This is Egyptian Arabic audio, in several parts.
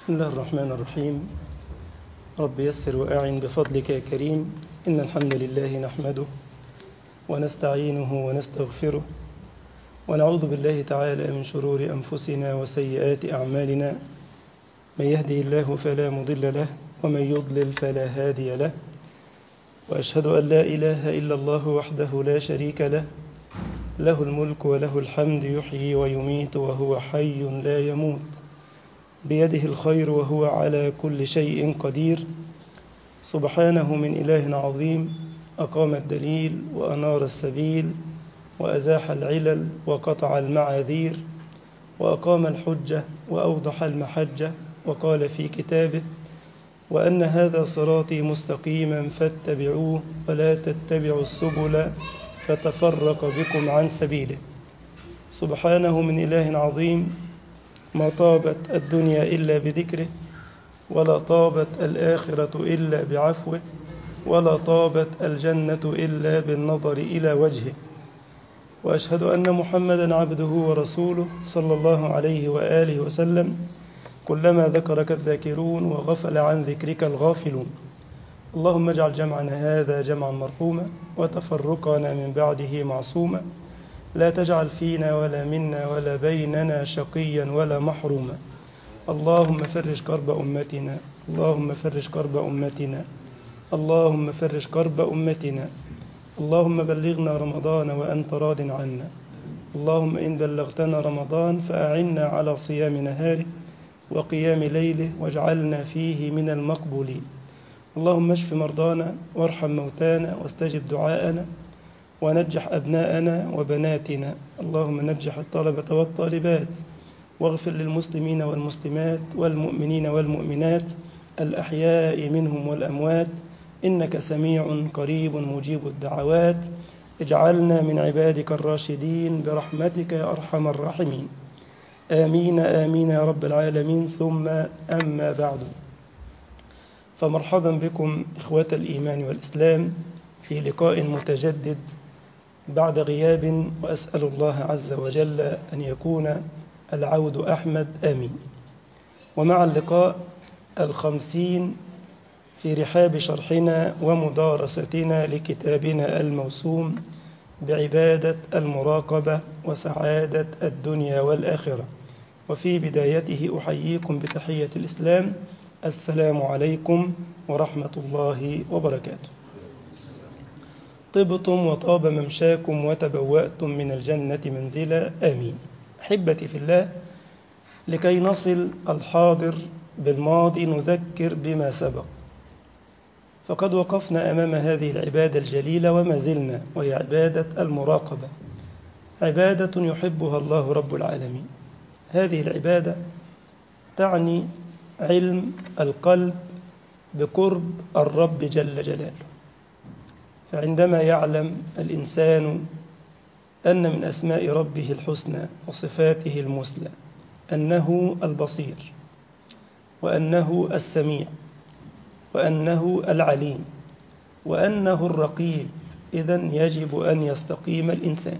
بسم الله الرحمن الرحيم رب يسر وأعن بفضلك يا كريم إن الحمد لله نحمده ونستعينه ونستغفره ونعوذ بالله تعالى من شرور أنفسنا وسيئات أعمالنا من يهدي الله فلا مضل له ومن يضلل فلا هادي له وأشهد أن لا إله إلا الله وحده لا شريك له له الملك وله الحمد يحيي ويميت وهو حي لا يموت بيده الخير وهو على كل شيء قدير سبحانه من إله عظيم أقام الدليل وأنار السبيل وأزاح العلل وقطع المعاذير وأقام الحجة وأوضح المحجة وقال في كتابه وأن هذا صراطي مستقيما فاتبعوه ولا تتبعوا السبل فتفرق بكم عن سبيله سبحانه من إله عظيم ما طابت الدنيا إلا بذكره ولا طابت الآخرة إلا بعفوه ولا طابت الجنة إلا بالنظر إلى وجهه وأشهد أن محمدا عبده ورسوله صلى الله عليه وآله وسلم كلما ذكرك الذاكرون وغفل عن ذكرك الغافلون اللهم اجعل جمعنا هذا جمعا مرحوما وتفرقنا من بعده معصوما لا تجعل فينا ولا منا ولا بيننا شقيا ولا محروما اللهم فرج كرب أمتنا اللهم فرج كرب أمتنا اللهم فرج كرب أمتنا اللهم بلغنا رمضان وأنت راض عنا اللهم إن بلغتنا رمضان فأعنا على صيام نهاره وقيام ليله واجعلنا فيه من المقبولين اللهم اشف مرضانا وارحم موتانا واستجب دعاءنا ونجح أبناءنا وبناتنا اللهم نجح الطلبة والطالبات واغفر للمسلمين والمسلمات والمؤمنين والمؤمنات الأحياء منهم والأموات إنك سميع قريب مجيب الدعوات اجعلنا من عبادك الراشدين برحمتك يا أرحم الراحمين آمين آمين يا رب العالمين ثم أما بعد فمرحبا بكم إخوة الإيمان والإسلام في لقاء متجدد بعد غياب وأسأل الله عز وجل أن يكون العود أحمد آمين ومع اللقاء الخمسين في رحاب شرحنا ومدارستنا لكتابنا الموسوم بعبادة المراقبة وسعادة الدنيا والآخرة وفي بدايته أحييكم بتحية الإسلام السلام عليكم ورحمة الله وبركاته طبتم وطاب ممشاكم وتبوأتم من الجنة منزلا آمين أحبتي في الله لكي نصل الحاضر بالماضي نذكر بما سبق فقد وقفنا أمام هذه العبادة الجليلة وما زلنا وهي عبادة المراقبة عبادة يحبها الله رب العالمين هذه العبادة تعني علم القلب بقرب الرب جل جلاله فعندما يعلم الإنسان أن من أسماء ربه الحسنى وصفاته المثلى أنه البصير وأنه السميع وأنه العليم وأنه الرقيب إذا يجب أن يستقيم الإنسان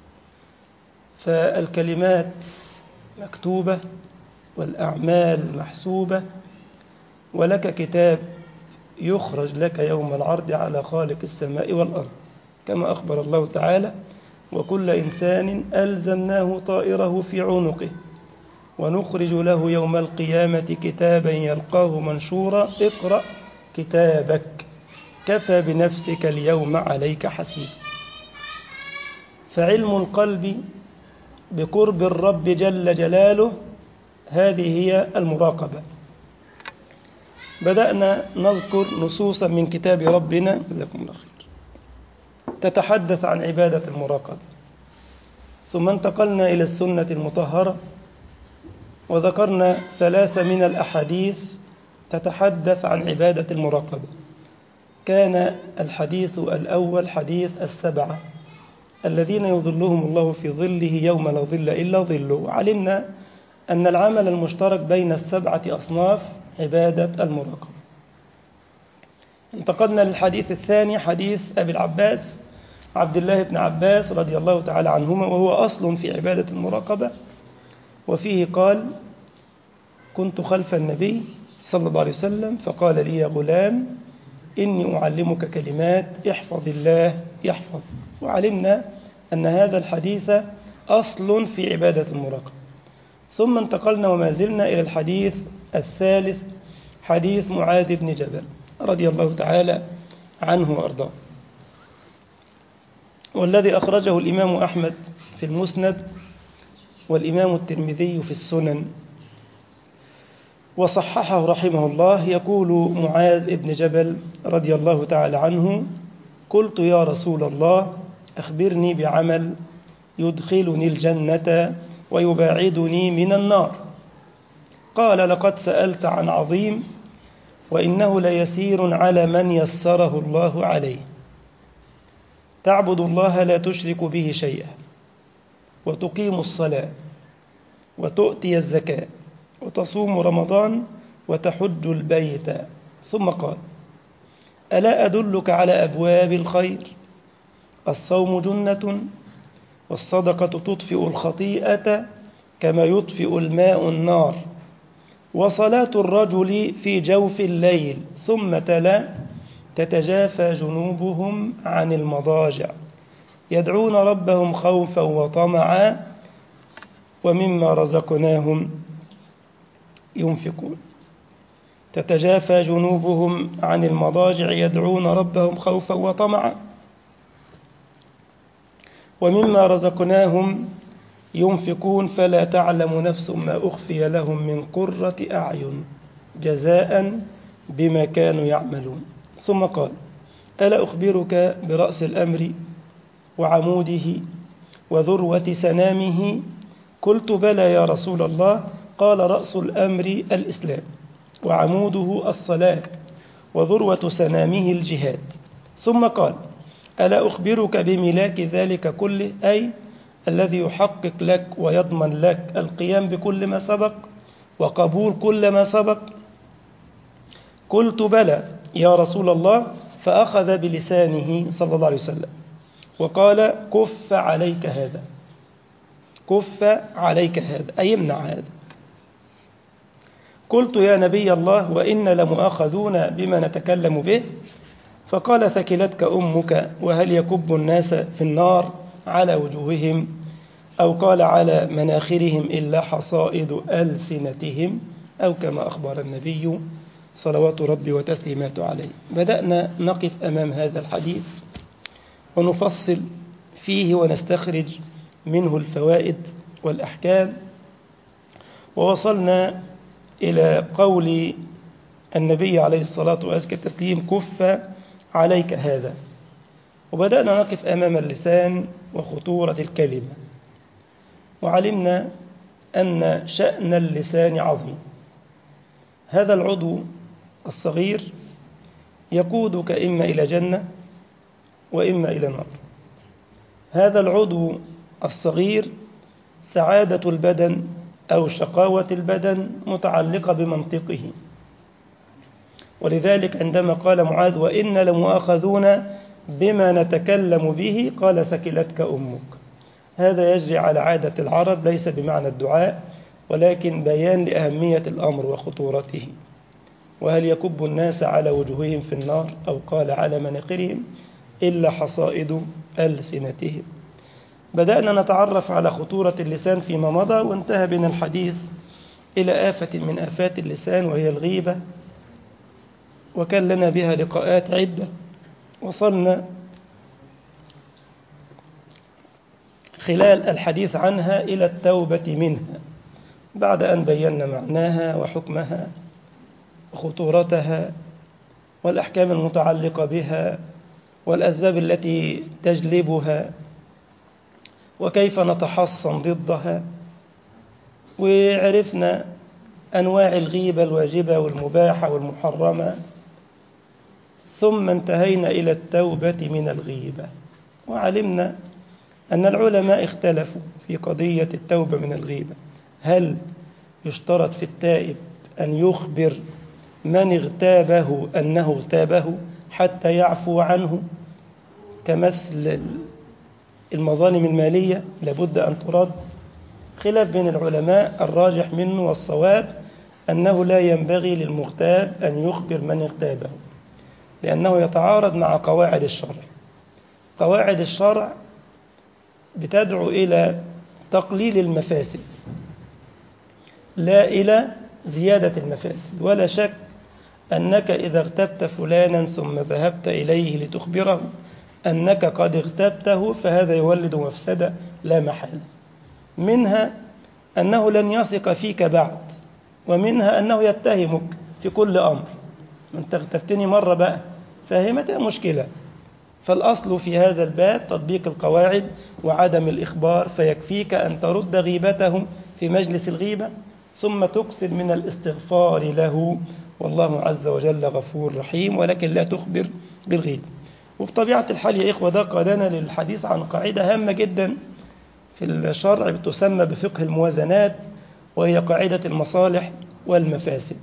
فالكلمات مكتوبة والأعمال محسوبة ولك كتاب يخرج لك يوم العرض على خالق السماء والأرض كما أخبر الله تعالى وكل إنسان ألزمناه طائره في عنقه ونخرج له يوم القيامة كتابا يلقاه منشورا اقرأ كتابك كفى بنفسك اليوم عليك حسيبا فعلم القلب بقرب الرب جل جلاله هذه هي المراقبة بدأنا نذكر نصوصا من كتاب ربنا جزاكم الله خير تتحدث عن عبادة المراقبة ثم انتقلنا إلى السنة المطهرة وذكرنا ثلاثة من الأحاديث تتحدث عن عبادة المراقبة كان الحديث الأول حديث السبعة الذين يظلهم الله في ظله يوم لا ظل إلا ظله وعلمنا أن العمل المشترك بين السبعة أصناف عبادة المراقبة انتقلنا للحديث الثاني حديث أبي العباس عبد الله بن عباس رضي الله تعالى عنهما وهو أصل في عبادة المراقبة وفيه قال كنت خلف النبي صلى الله عليه وسلم فقال لي يا غلام إني أعلمك كلمات احفظ الله يحفظ وعلمنا أن هذا الحديث أصل في عبادة المراقبة ثم انتقلنا وما زلنا إلى الحديث الثالث حديث معاذ بن جبل رضي الله تعالى عنه وأرضاه والذي أخرجه الإمام أحمد في المسند والإمام الترمذي في السنن وصححه رحمه الله يقول معاذ بن جبل رضي الله تعالى عنه قلت يا رسول الله أخبرني بعمل يدخلني الجنة ويباعدني من النار قال لقد سألت عن عظيم وإنه ليسير على من يسره الله عليه تعبد الله لا تشرك به شيئا وتقيم الصلاة وتؤتي الزكاة وتصوم رمضان وتحج البيت ثم قال ألا أدلك على أبواب الخير الصوم جنة والصدقة تطفئ الخطيئة كما يطفئ الماء النار وصلاة الرجل في جوف الليل ثم تلا تتجافى جنوبهم عن المضاجع يدعون ربهم خوفا وطمعا ومما رزقناهم ينفقون تتجافى جنوبهم عن المضاجع يدعون ربهم خوفا وطمعا ومما رزقناهم ينفقون فلا تعلم نفس ما أخفي لهم من قرة أعين جزاء بما كانوا يعملون ثم قال ألا أخبرك برأس الأمر وعموده وذروة سنامه قلت بلى يا رسول الله قال رأس الأمر الإسلام وعموده الصلاة وذروة سنامه الجهاد ثم قال ألا أخبرك بملاك ذلك كله أي الذي يحقق لك ويضمن لك القيام بكل ما سبق وقبول كل ما سبق قلت بلى يا رسول الله فأخذ بلسانه صلى الله عليه وسلم وقال كف عليك هذا كف عليك هذا أي امنع هذا قلت يا نبي الله وإن لمؤاخذون بما نتكلم به فقال ثكلتك أمك وهل يكب الناس في النار على وجوههم أو قال على مناخرهم إلا حصائد ألسنتهم أو كما أخبر النبي صلوات ربي وتسليماته عليه بدأنا نقف أمام هذا الحديث ونفصل فيه ونستخرج منه الفوائد والأحكام ووصلنا إلى قول النبي عليه الصلاة وأزكى التسليم كف عليك هذا وبدأنا نقف أمام اللسان وخطورة الكلمة وعلمنا أن شأن اللسان عظيم هذا العضو الصغير يقودك إما إلى جنة وإما إلى نار هذا العضو الصغير سعادة البدن أو شقاوة البدن متعلقة بمنطقه ولذلك عندما قال معاذ وإن لمؤاخذون بما نتكلم به قال ثكلتك أمك هذا يجري على عادة العرب ليس بمعنى الدعاء ولكن بيان لأهمية الأمر وخطورته وهل يكب الناس على وجوههم في النار أو قال على مناخرهم إلا حصائد ألسنتهم بدأنا نتعرف على خطورة اللسان فيما مضى وانتهى بنا الحديث إلى آفة من آفات اللسان وهي الغيبة وكان لنا بها لقاءات عدة وصلنا خلال الحديث عنها إلى التوبة منها بعد أن بينا معناها وحكمها وخطورتها والأحكام المتعلقة بها والأسباب التي تجلبها وكيف نتحصن ضدها وعرفنا أنواع الغيبة الواجبة والمباحة والمحرمة ثم انتهينا إلى التوبة من الغيبة وعلمنا أن العلماء اختلفوا في قضية التوبة من الغيبة هل يشترط في التائب أن يخبر من اغتابه أنه اغتابه حتى يعفو عنه كمثل المظالم المالية لابد أن ترد خلاف بين العلماء الراجح منه والصواب أنه لا ينبغي للمغتاب أن يخبر من اغتابه لأنه يتعارض مع قواعد الشرع قواعد الشرع بتدعو إلى تقليل المفاسد لا إلى زيادة المفاسد ولا شك أنك إذا اغتبت فلانا ثم ذهبت إليه لتخبره أنك قد اغتبته فهذا يولد مفسدة لا محالة منها أنه لن يثق فيك بعد ومنها أنه يتهمك في كل أمر أنت اغتبتني مرة بقى فهمت مشكلة فالأصل في هذا الباب تطبيق القواعد وعدم الإخبار فيكفيك أن ترد غيبته في مجلس الغيبة ثم تكثر من الاستغفار له والله عز وجل غفور رحيم ولكن لا تخبر بالغيبة وبطبيعة الحال يا إخوة ده قادنا للحديث عن قاعدة هامة جدا في الشرع بتسمى بفقه الموازنات وهي قاعدة المصالح والمفاسد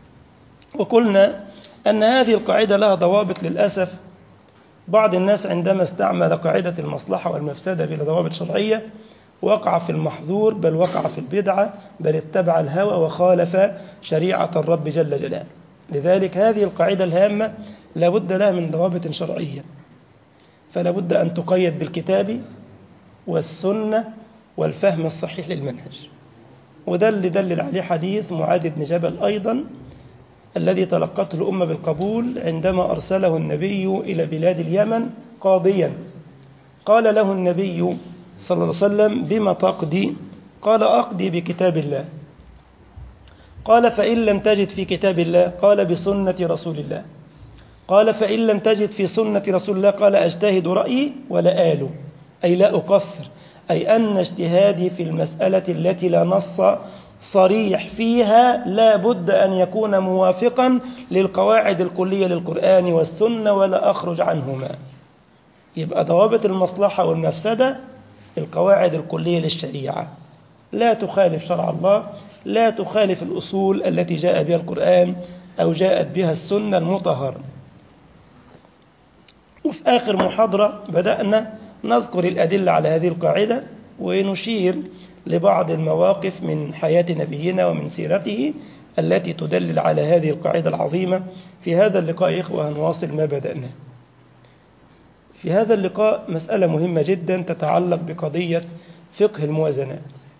وقلنا أن هذه القاعدة لها ضوابط للأسف بعض الناس عندما استعمل قاعدة المصلحة والمفسدة بلا ضوابط شرعية وقع في المحظور بل وقع في البدعة بل اتبع الهوى وخالف شريعة الرب جل جلاله لذلك هذه القاعدة الهامة لابد لها من ضوابط شرعية فلا بد أن تقيد بالكتاب والسنة والفهم الصحيح للمنهج وده اللي دلل عليه حديث معاذ بن جبل أيضا الذي تلقته الأمة بالقبول عندما أرسله النبي إلى بلاد اليمن قاضيا قال له النبي صلى الله عليه وسلم بما تقضي قال أقضي بكتاب الله قال فإن لم تجد في كتاب الله قال بسنة رسول الله قال فإن لم تجد في سنة رسول الله قال أجتهد رأيي ولا آله أي لا أقصر أي أن اجتهادي في المسألة التي لا نص صريح فيها لا بد أن يكون موافقا للقواعد الكلية للقرآن والسنة ولا أخرج عنهما يبقى ضوابط المصلحة والمفسدة القواعد الكلية للشريعة لا تخالف شرع الله لا تخالف الأصول التي جاء بها القرآن أو جاءت بها السنة المطهرة وفي آخر محاضرة بدأنا نذكر الأدلة على هذه القاعدة ونشير لبعض المواقف من حياة نبينا ومن سيرته التي تدلل على هذه القاعدة العظيمة في هذا اللقاء يا إخوة هنواصل ما بدأناه في هذا اللقاء مسألة مهمة جدا تتعلق بقضية فقه الموازنات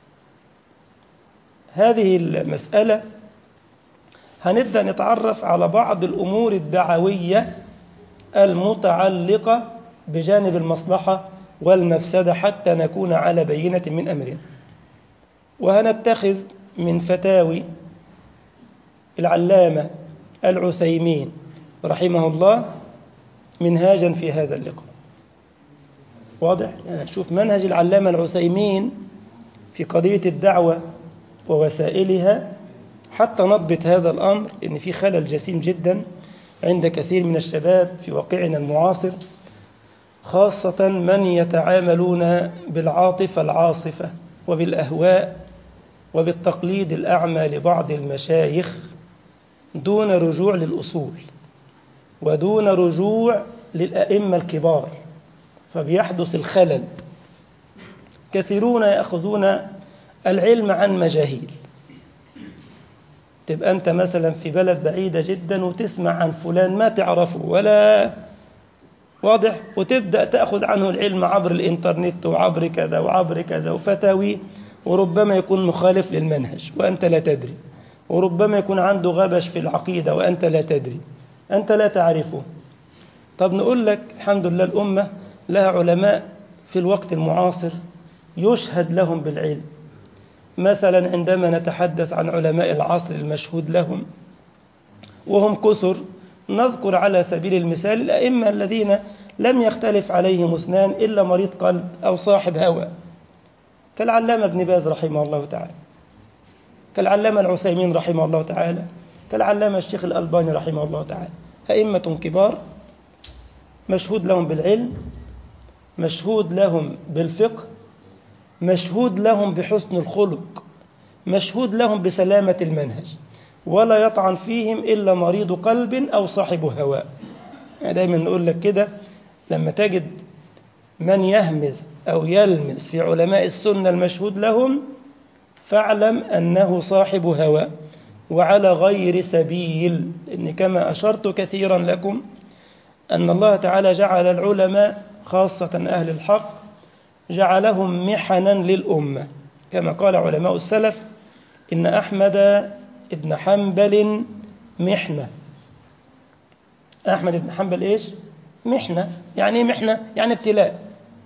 هذه المسألة هنبدأ نتعرف على بعض الأمور الدعوية المتعلقة بجانب المصلحة والمفسدة حتى نكون على بينة من أمرنا وهنتخذ من فتاوي العلامة العثيمين رحمه الله منهاجا في هذا اللقاء واضح؟ يعني شوف منهج العلامة العثيمين في قضية الدعوة ووسائلها حتى نضبط هذا الأمر إن في خلل جسيم جدا عند كثير من الشباب في واقعنا المعاصر خاصة من يتعاملون بالعاطفة العاصفة وبالأهواء وبالتقليد الأعمى لبعض المشايخ دون رجوع للأصول ودون رجوع للأئمة الكبار فبيحدث الخلل كثيرون يأخذون العلم عن مجاهيل تبقى أنت مثلا في بلد بعيدة جدا وتسمع عن فلان ما تعرفه ولا واضح وتبدأ تأخذ عنه العلم عبر الإنترنت وعبر كذا وعبر كذا وفتاوي وربما يكون مخالف للمنهج وأنت لا تدري وربما يكون عنده غبش في العقيدة وأنت لا تدري أنت لا تعرفه طب نقول لك الحمد لله الأمة لها علماء في الوقت المعاصر يشهد لهم بالعلم مثلا عندما نتحدث عن علماء العصر المشهود لهم وهم كثر نذكر على سبيل المثال الأئمة الذين لم يختلف عليهم اثنان إلا مريض قلب أو صاحب هوى كالعلامة ابن باز رحمه الله تعالى كالعلامة العثيمين رحمه الله تعالى كالعلامة الشيخ الألباني رحمه الله تعالى أئمة كبار مشهود لهم بالعلم مشهود لهم بالفقه مشهود لهم بحسن الخلق مشهود لهم بسلامة المنهج ولا يطعن فيهم إلا مريض قلب أو صاحب هواء يعني دايما نقول لك كده لما تجد من يهمز أو يلمز في علماء السنة المشهود لهم فاعلم أنه صاحب هوى وعلى غير سبيل إن كما أشرت كثيرا لكم أن الله تعالى جعل العلماء خاصة أهل الحق جعلهم محنا للأمة كما قال علماء السلف إن أحمد بن حنبل محنة أحمد بن حنبل إيش؟ محنة يعني إيه محنة؟ يعني ابتلاء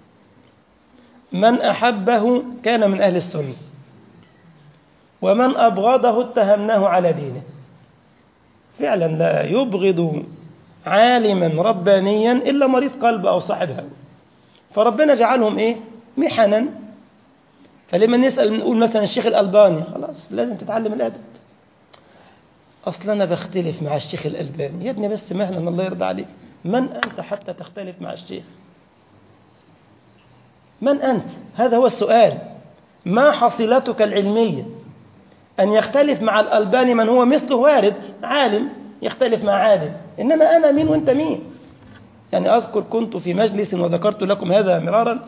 من أحبه كان من أهل السنة ومن أبغضه اتهمناه على دينه فعلا لا يبغض عالما ربانيا إلا مريض قلب أو صاحب هوى فربنا جعلهم إيه محنا فلما نسأل نقول مثلا الشيخ الألباني خلاص لازم تتعلم الأدب أصلا أنا بختلف مع الشيخ الألباني يا ابني بس مهلا الله يرضى عليك من أنت حتى تختلف مع الشيخ من أنت هذا هو السؤال ما حصيلتك العلمية أن يختلف مع الألباني من هو مثله وارد عالم يختلف مع عالم إنما أنا مين وأنت مين يعني أذكر كنت في مجلس وذكرت لكم هذا مرارا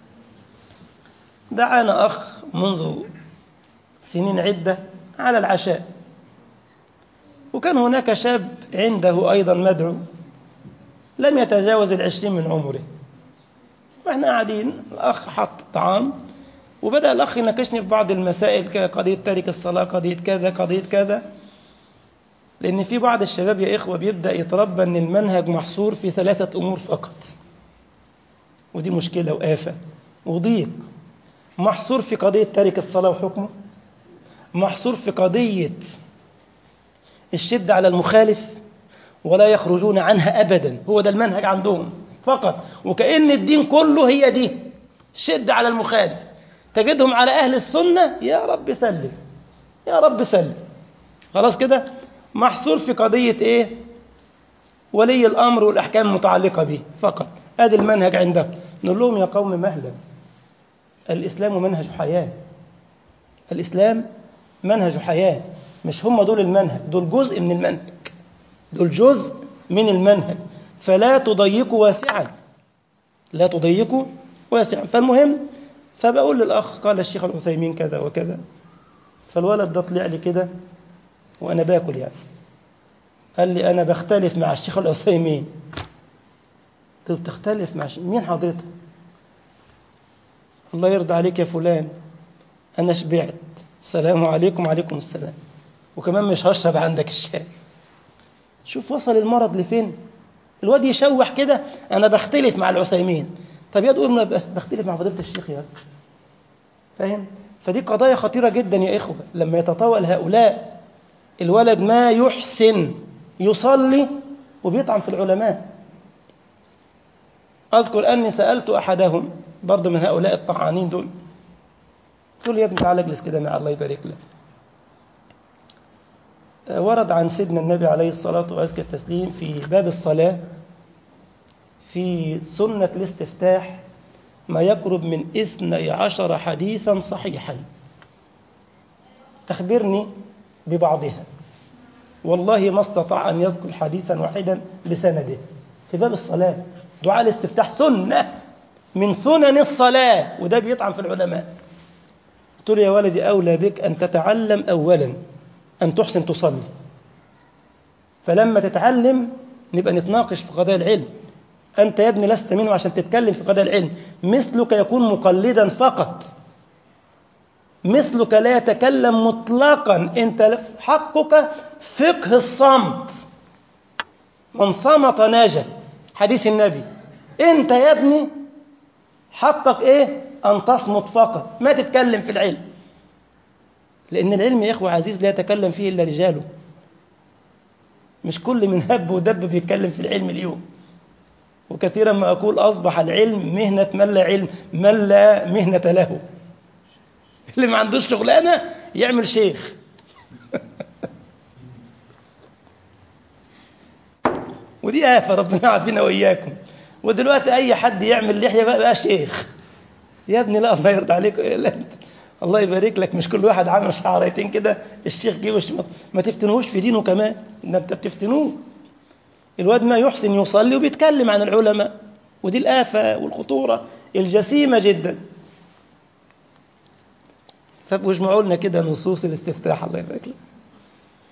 دعانا أخ منذ سنين عدة على العشاء وكان هناك شاب عنده أيضا مدعو لم يتجاوز العشرين من عمره واحنا قاعدين الأخ حط طعام وبدأ الأخ يناقشني في بعض المسائل كقضية تارك الصلاة قضية كذا قضية كذا لأن في بعض الشباب يا إخوة بيبدأ يتربى أن المنهج محصور في ثلاثة أمور فقط ودي مشكلة وآفة وضيق محصور في قضية تارك الصلاة وحكمه محصور في قضية الشدة على المخالف ولا يخرجون عنها أبدا هو ده المنهج عندهم فقط وكأن الدين كله هي دي الشدة على المخالف تجدهم على أهل السنة يا رب سلم يا رب سلم خلاص كده محصور في قضية إيه ولي الأمر والأحكام المتعلقة به فقط هذا المنهج عندهم نقول لهم يا قوم مهلا الإسلام منهج حياة الإسلام منهج حياة مش هم دول المنهج دول جزء من المنهج دول جزء من المنهج فلا تضيقوا واسعا لا تضيقوا واسعا فالمهم فبقول للأخ قال الشيخ العثيمين كذا وكذا فالولد ده طلع لي كده وأنا باكل يعني قال لي أنا بختلف مع الشيخ العثيمين قلت له بتختلف مع الشيخ مين حضرتك الله يرضى عليك يا فلان أنا شبعت السلام عليكم وعليكم السلام وكمان مش هشرب عندك الشاي شوف وصل المرض لفين الواد يشوح كده أنا بختلف مع العثيمين طب يا تقول بختلف مع فضيلة الشيخ يا فاهم فدي قضايا خطيرة جدا يا إخوة لما يتطاول هؤلاء الولد ما يحسن يصلي وبيطعن في العلماء أذكر أني سألت أحدهم برضه من هؤلاء الطعانين دول قلت له يا ابني تعالى اجلس كده مع الله يبارك لك ورد عن سيدنا النبي عليه الصلاة وأزكى التسليم في باب الصلاة في سنة الاستفتاح ما يقرب من اثني عشر حديثا صحيحا أخبرني ببعضها والله ما استطاع أن يذكر حديثا واحدا بسنده في باب الصلاة دعاء الاستفتاح سنة من سنن الصلاة وده بيطعن في العلماء قلت له يا ولدي أولى بك أن تتعلم أولا أن تحسن تصلي فلما تتعلم نبقى نتناقش في قضايا العلم أنت يا ابني لست منه عشان تتكلم في قضايا العلم مثلك يكون مقلدا فقط مثلك لا يتكلم مطلقا أنت حقك فقه الصمت من صمت ناجى حديث النبي أنت يا ابني حقك إيه أن تصمت فقط ما تتكلم في العلم لأن العلم يا إخوة عزيز لا يتكلم فيه إلا رجاله مش كل من هب ودب بيتكلم في العلم اليوم وكثيرا ما أقول أصبح العلم مهنة من لا علم من لا مهنة له اللي ما عندوش شغلانة يعمل شيخ ودي آفة ربنا يعافينا وإياكم ودلوقتي أي حد يعمل لحية بقى, بقى شيخ يا ابني لا الله يرضى عليك لا الله يبارك لك مش كل واحد عامل شعريتين كده الشيخ جه ما تفتنوش في دينه كمان ده انت بتفتنوه الواد ما يحسن يصلي وبيتكلم عن العلماء ودي الآفة والخطورة الجسيمة جدا فاجمعوا لنا كده نصوص الاستفتاح الله يبارك لك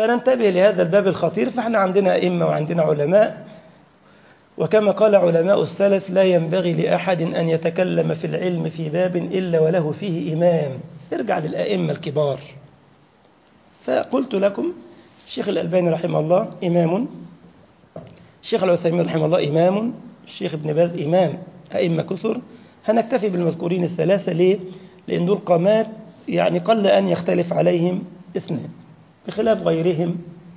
فننتبه لهذا الباب الخطير فاحنا عندنا أئمة وعندنا علماء وكما قال علماء السلف لا ينبغي لأحد أن يتكلم في العلم في باب إلا وله فيه إمام ارجع للأئمة الكبار فقلت لكم الشيخ الألباني رحمه الله إمام الشيخ العثيمين رحمه الله إمام الشيخ ابن باز إمام أئمة كثر هنكتفي بالمذكورين الثلاثة ليه؟ لأن دول قامات يعني قل أن يختلف عليهم اثنان بخلاف غيرهم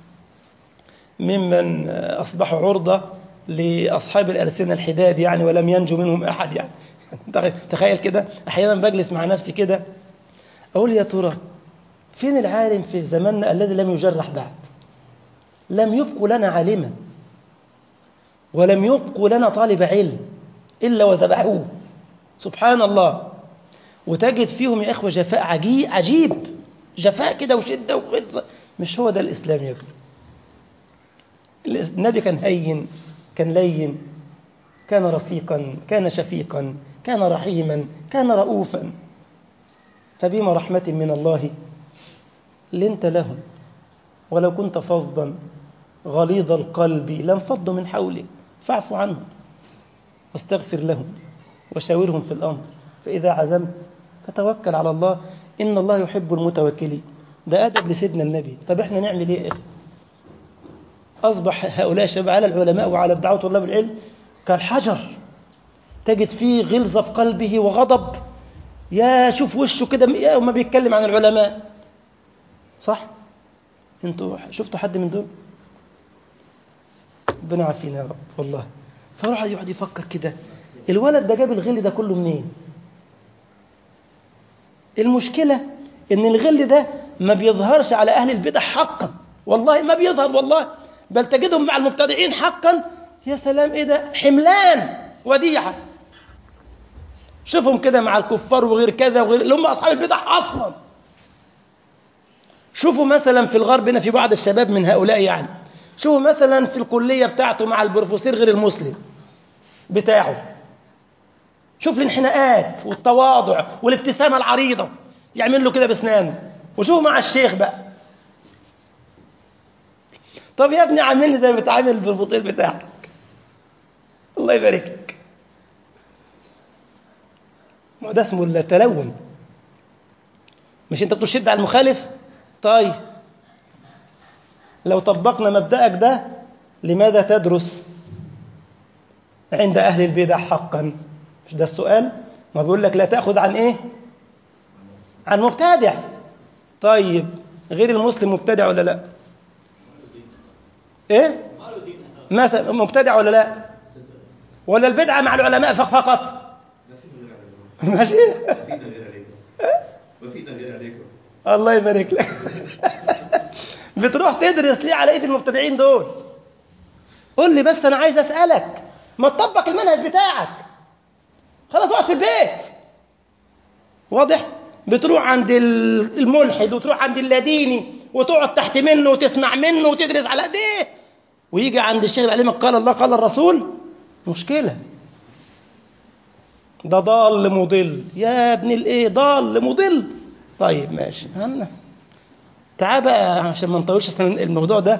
ممن أصبحوا عرضة لأصحاب الألسنة الحداد يعني ولم ينجو منهم أحد يعني تخيل كده أحيانا بجلس مع نفسي كده أقول يا ترى فين العالم في زماننا الذي لم يجرح بعد لم يبقوا لنا عالما ولم يبقوا لنا طالب علم إلا وذبحوه سبحان الله وتجد فيهم يا إخوة جفاء عجيب, عجيب جفاء كده وشدة وغلظة مش هو ده الإسلام يا ابني النبي كان هين كان لين كان رفيقا كان شفيقا كان رحيما كان رؤوفا فبما رحمة من الله لنت لهم ولو كنت فظا غليظ القلب لانفضوا من حولك فاعف عنهم واستغفر لهم وشاورهم في الأمر فإذا عزمت فتوكل على الله إن الله يحب المتوكلين ده أدب لسيدنا النبي طب إحنا نعمل إيه أصبح هؤلاء الشباب على العلماء وعلى الدعوة طلاب العلم كالحجر تجد فيه غلظة في قلبه وغضب يا شوف وشه كده يا وما بيتكلم عن العلماء صح انتوا شفتوا حد من دول ربنا عافينا يا رب والله فراح يقعد يفكر كده الولد ده جاب الغل ده كله منين المشكلة ان الغل ده ما بيظهرش على اهل البدع حقا والله ما بيظهر والله بل تجدهم مع المبتدعين حقا يا سلام ايه ده حملان وديعة شوفهم كده مع الكفار وغير كذا وغير اللي هم اصحاب البدع اصلا شوفوا مثلا في الغرب هنا في بعض الشباب من هؤلاء يعني شوفوا مثلا في الكلية بتاعته مع البروفيسور غير المسلم بتاعه شوف الانحناءات والتواضع والابتسامة العريضة يعمل له كده باسنانه وشوفوا مع الشيخ بقى طب يا ابني عاملني زي ما بتعامل بالبطيل بتاعك الله يبارك لك ما ده اسمه التلون مش انت بتشد على المخالف طيب لو طبقنا مبدأك ده لماذا تدرس عند أهل البدع حقا مش ده السؤال ما بيقول لك لا تأخذ عن إيه عن مبتدع طيب غير المسلم مبتدع ولا لا إيه مثلا مبتدع ولا لا ولا البدعة مع العلماء فقط ماشي الله يبارك لك بتروح تدرس ليه على ايد المبتدعين دول قول لي بس انا عايز اسالك ما تطبق المنهج بتاعك خلاص اقعد في البيت واضح بتروح عند الملحد وتروح عند اللاديني وتقعد تحت منه وتسمع منه وتدرس على ايديه ويجي عند الشيخ يعلمك قال الله قال الرسول مشكله ده ضال مضل يا ابن الايه ضال مضل طيب ماشي هنا تعال بقى عشان ما نطولش اصلا الموضوع ده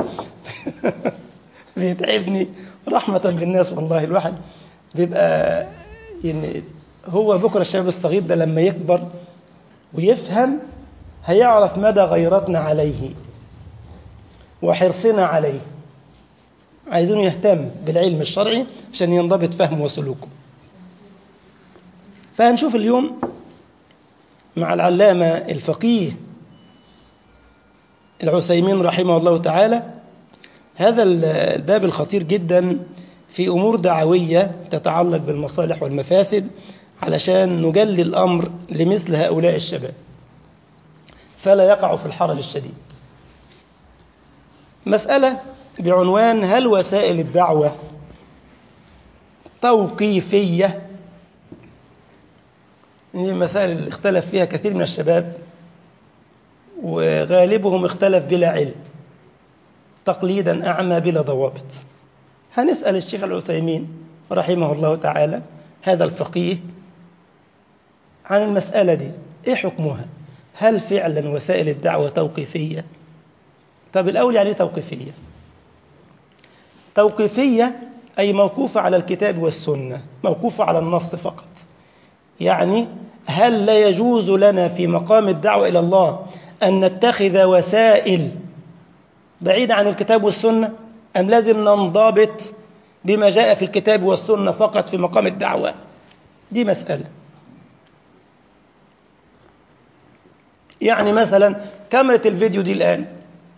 بيتعبني رحمة بالناس والله الواحد بيبقى يعني هو بكرة الشباب الصغير ده لما يكبر ويفهم هيعرف مدى غيرتنا عليه وحرصنا عليه عايزينه يهتم بالعلم الشرعي عشان ينضبط فهمه وسلوكه فهنشوف اليوم مع العلامة الفقيه العثيمين رحمه الله تعالى هذا الباب الخطير جدا في أمور دعوية تتعلق بالمصالح والمفاسد علشان نجلي الأمر لمثل هؤلاء الشباب فلا يقع في الحرج الشديد مسألة بعنوان هل وسائل الدعوة توقيفية هي مسائل اللي اختلف فيها كثير من الشباب وغالبهم اختلف بلا علم تقليدا أعمى بلا ضوابط هنسأل الشيخ العثيمين رحمه الله تعالى هذا الفقيه عن المسألة دي إيه حكمها هل فعلا وسائل الدعوة توقيفية طب الأول يعني توقيفية توقيفية أي موقوفة على الكتاب والسنة موقوفة على النص فقط يعني هل لا يجوز لنا في مقام الدعوة إلى الله أن نتخذ وسائل بعيدة عن الكتاب والسنة أم لازم ننضبط بما جاء في الكتاب والسنة فقط في مقام الدعوة دي مسألة يعني مثلا كاميرا الفيديو دي الآن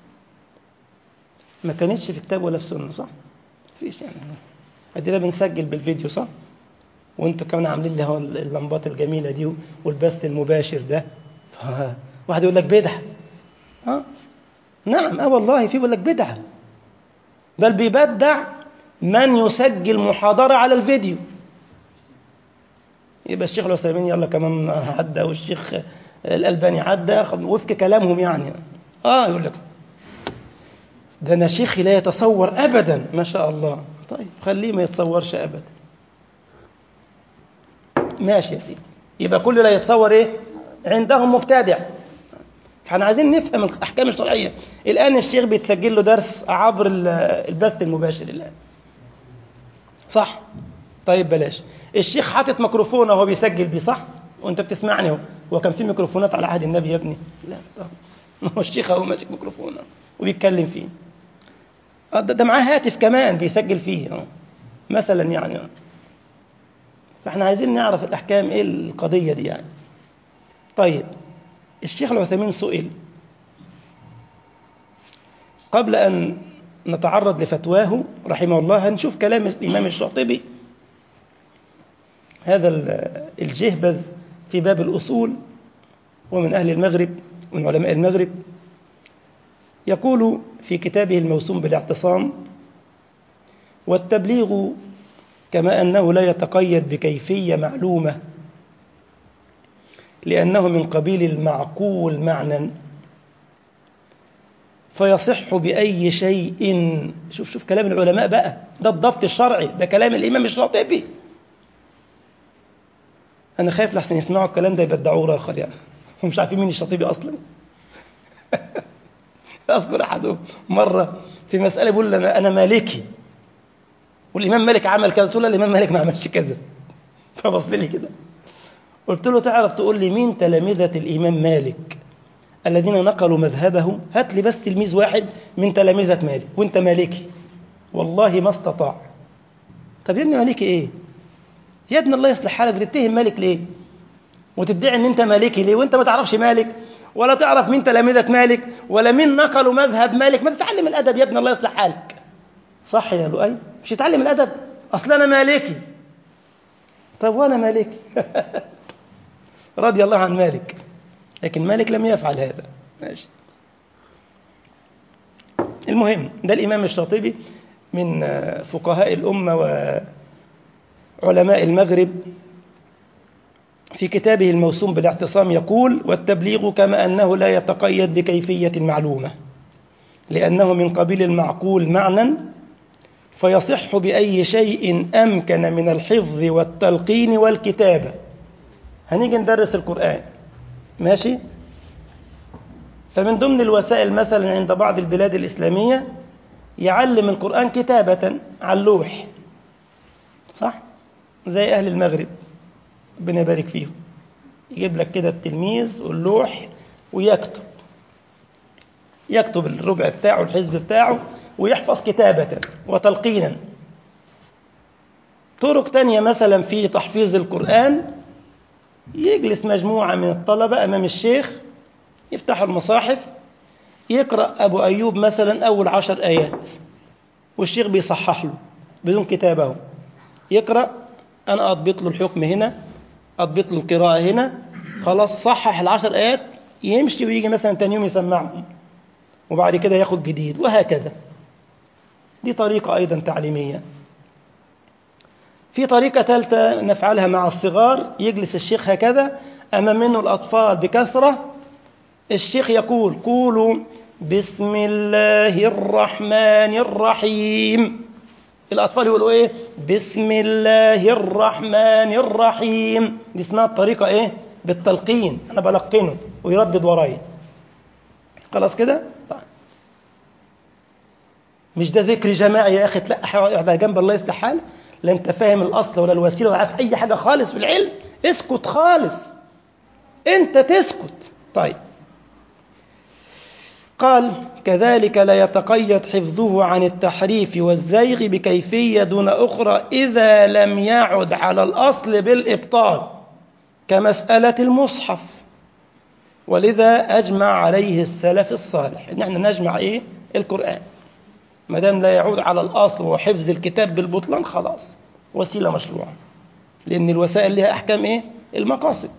ما كانتش في كتاب ولا في سنة صح؟ فيش يعني ادينا بنسجل بالفيديو صح؟ وانتوا كمان عاملين لي هو اللمبات الجميلة دي والبث المباشر ده واحد يقول لك بدعة ها؟ نعم اه والله في بيقول لك بدعة بل بيبدع من يسجل محاضرة على الفيديو يبقى الشيخ العثيمين يلا كمان عدى والشيخ الألباني عدى وفق كلامهم يعني اه يقول لك ده انا شيخي لا يتصور ابدا ما شاء الله طيب خليه ما يتصورش ابدا ماشي يا سيدي يبقى كل لا يتصور ايه عندهم مبتدع فاحنا عايزين نفهم الاحكام الشرعيه الان الشيخ بيتسجل له درس عبر البث المباشر الان صح طيب بلاش الشيخ حاطط ميكروفون وهو بيسجل بيه صح وانت بتسمعني اهو هو كان في ميكروفونات على عهد النبي يا ابني لا طبعا هو الشيخ اهو ماسك ميكروفون وبيتكلم فيه ده, ده معاه هاتف كمان بيسجل فيه اهو مثلا يعني فاحنا عايزين نعرف الاحكام ايه القضيه دي يعني طيب الشيخ العثيمين سئل قبل أن نتعرض لفتواه رحمه الله هنشوف كلام الإمام الشاطبي هذا الجهبذ في باب الأصول ومن أهل المغرب ومن علماء المغرب يقول في كتابه الموسوم بالاعتصام والتبليغ كما أنه لا يتقيد بكيفية معلومة لأنه من قبيل المعقول معنى فيصح بأي شيء شوف شوف كلام العلماء بقى ده الضبط الشرعي ده كلام الإمام الشاطبي أنا خايف لحسن يسمعوا الكلام ده يبدعوه آخر يعني هم مش عارفين مين الشاطبي أصلا أذكر أحدهم مرة في مسألة بيقول أنا أنا مالكي والإمام مالك عمل كذا تقول الإمام مالك ما عملش كذا فبص لي كده قلت له تعرف تقول لي مين تلامذة الإمام مالك الذين نقلوا مذهبه هات لي بس تلميذ واحد من تلامذة مالك وانت مالكي والله ما استطاع طب يا ابني مالكي ايه يا ابني الله يصلح حالك بتتهم مالك ليه وتدعي ان انت مالكي ليه وانت ما تعرفش مالك ولا تعرف مين تلامذة مالك ولا مين نقلوا مذهب مالك ما تتعلم الأدب يا ابني الله يصلح حالك صح يا لؤي مش تتعلم الأدب أصل أنا مالكي طب وأنا مالكي رضي الله عن مالك لكن مالك لم يفعل هذا ماشي المهم ده الإمام الشاطبي من فقهاء الأمة وعلماء المغرب في كتابه الموسوم بالاعتصام يقول والتبليغ كما أنه لا يتقيد بكيفية معلومة لأنه من قبيل المعقول معنى فيصح بأي شيء أمكن من الحفظ والتلقين والكتابة هنيجي ندرس القرآن ماشي فمن ضمن الوسائل مثلا عند بعض البلاد الإسلامية يعلم القرآن كتابة على اللوح صح زي أهل المغرب ربنا يبارك فيهم يجيب لك كده التلميذ واللوح ويكتب يكتب الربع بتاعه الحزب بتاعه ويحفظ كتابة وتلقينا طرق تانية مثلا في تحفيظ القرآن يجلس مجموعة من الطلبة أمام الشيخ يفتحوا المصاحف يقرأ أبو أيوب مثلا أول عشر آيات والشيخ بيصحح له بدون كتابه يقرأ أنا أضبط له الحكم هنا أضبط له القراءة هنا خلاص صحح العشر آيات يمشي ويجي مثلا تاني يوم يسمعهم وبعد كده ياخد جديد وهكذا دي طريقة أيضا تعليمية في طريقة ثالثة نفعلها مع الصغار يجلس الشيخ هكذا أمام منه الأطفال بكثرة الشيخ يقول قولوا بسم الله الرحمن الرحيم الأطفال يقولوا إيه بسم الله الرحمن الرحيم دي اسمها الطريقة إيه بالتلقين أنا بلقنه ويردد ورايا خلاص كده طيب مش ده ذكر جماعي يا أخي تلاقي على جنب الله يصلح حالك لا أنت فاهم الأصل ولا الوسيلة ولا عارف أي حاجة خالص في العلم اسكت خالص أنت تسكت طيب قال كذلك لا يتقيد حفظه عن التحريف والزيغ بكيفية دون أخرى إذا لم يعد على الأصل بالإبطال كمسألة المصحف ولذا أجمع عليه السلف الصالح إن احنا نجمع إيه القرآن ما دام لا يعود على الأصل وحفظ الكتاب بالبطلان خلاص وسيلة مشروعة لأن الوسائل لها أحكام إيه المقاصد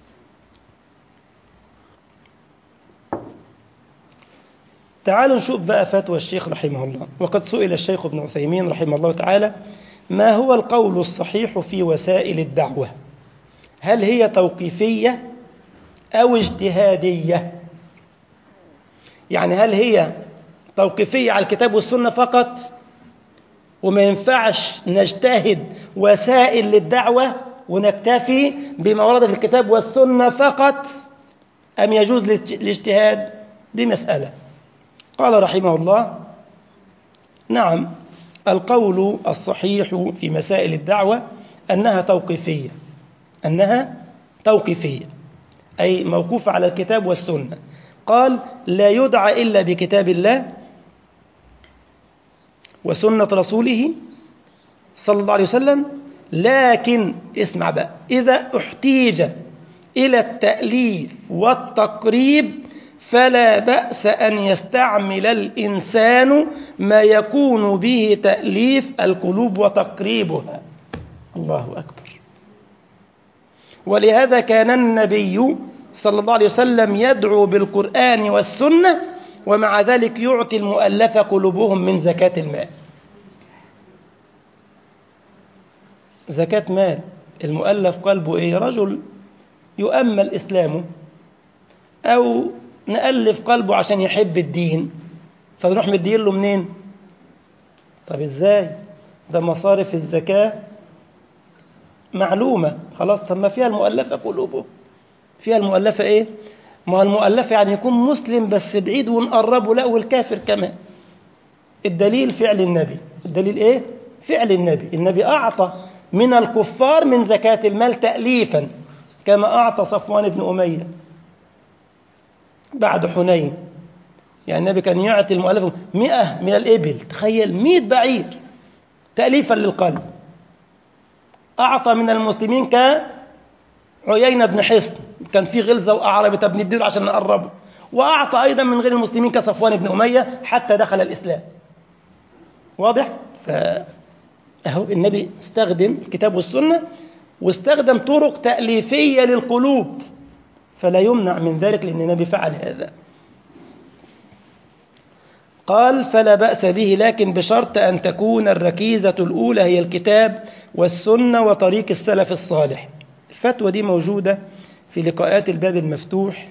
تعالوا نشوف بقى فتوى الشيخ رحمه الله وقد سئل الشيخ ابن عثيمين رحمه الله تعالى ما هو القول الصحيح في وسائل الدعوة هل هي توقيفية أو اجتهادية يعني هل هي توقيفية على الكتاب والسنة فقط وما ينفعش نجتهد وسائل للدعوة ونكتفي بما ورد في الكتاب والسنة فقط أم يجوز الاجتهاد بمسألة قال رحمه الله نعم القول الصحيح في مسائل الدعوة أنها توقيفية أنها توقيفية أي موقوفة على الكتاب والسنة قال لا يدعى إلا بكتاب الله وسنة رسوله صلى الله عليه وسلم لكن اسمع بقى إذا احتيج إلى التأليف والتقريب فلا بأس أن يستعمل الإنسان ما يكون به تأليف القلوب وتقريبها الله أكبر ولهذا كان النبي صلى الله عليه وسلم يدعو بالقرآن والسنة ومع ذلك يعطي المؤلف قلوبهم من زكاة المال زكاة مال المؤلف قلبه إيه رجل يؤمل إسلامه أو نألف قلبه عشان يحب الدين فنروح مدين له منين طب إزاي ده مصارف الزكاة معلومة خلاص طب ما فيها المؤلفة قلوبه فيها المؤلفة إيه ما المؤلفة يعني يكون مسلم بس بعيد ونقربه لا والكافر كمان الدليل فعل النبي الدليل إيه فعل النبي النبي أعطى من الكفار من زكاة المال تأليفا كما أعطى صفوان بن أمية بعد حنين يعني النبي كان يعطي المؤلف مئة من الإبل تخيل مئة بعير تأليفا للقلب أعطى من المسلمين كعيينة بن حصن كان في غلظة وأعرب طب نديله عشان نقربه وأعطى أيضا من غير المسلمين كصفوان بن أمية حتى دخل الإسلام واضح؟ فأهو النبي استخدم الكتاب والسنة واستخدم طرق تأليفية للقلوب فلا يمنع من ذلك لأن النبي فعل هذا قال فلا بأس به لكن بشرط أن تكون الركيزة الأولى هي الكتاب والسنة وطريق السلف الصالح الفتوى دي موجودة في لقاءات الباب المفتوح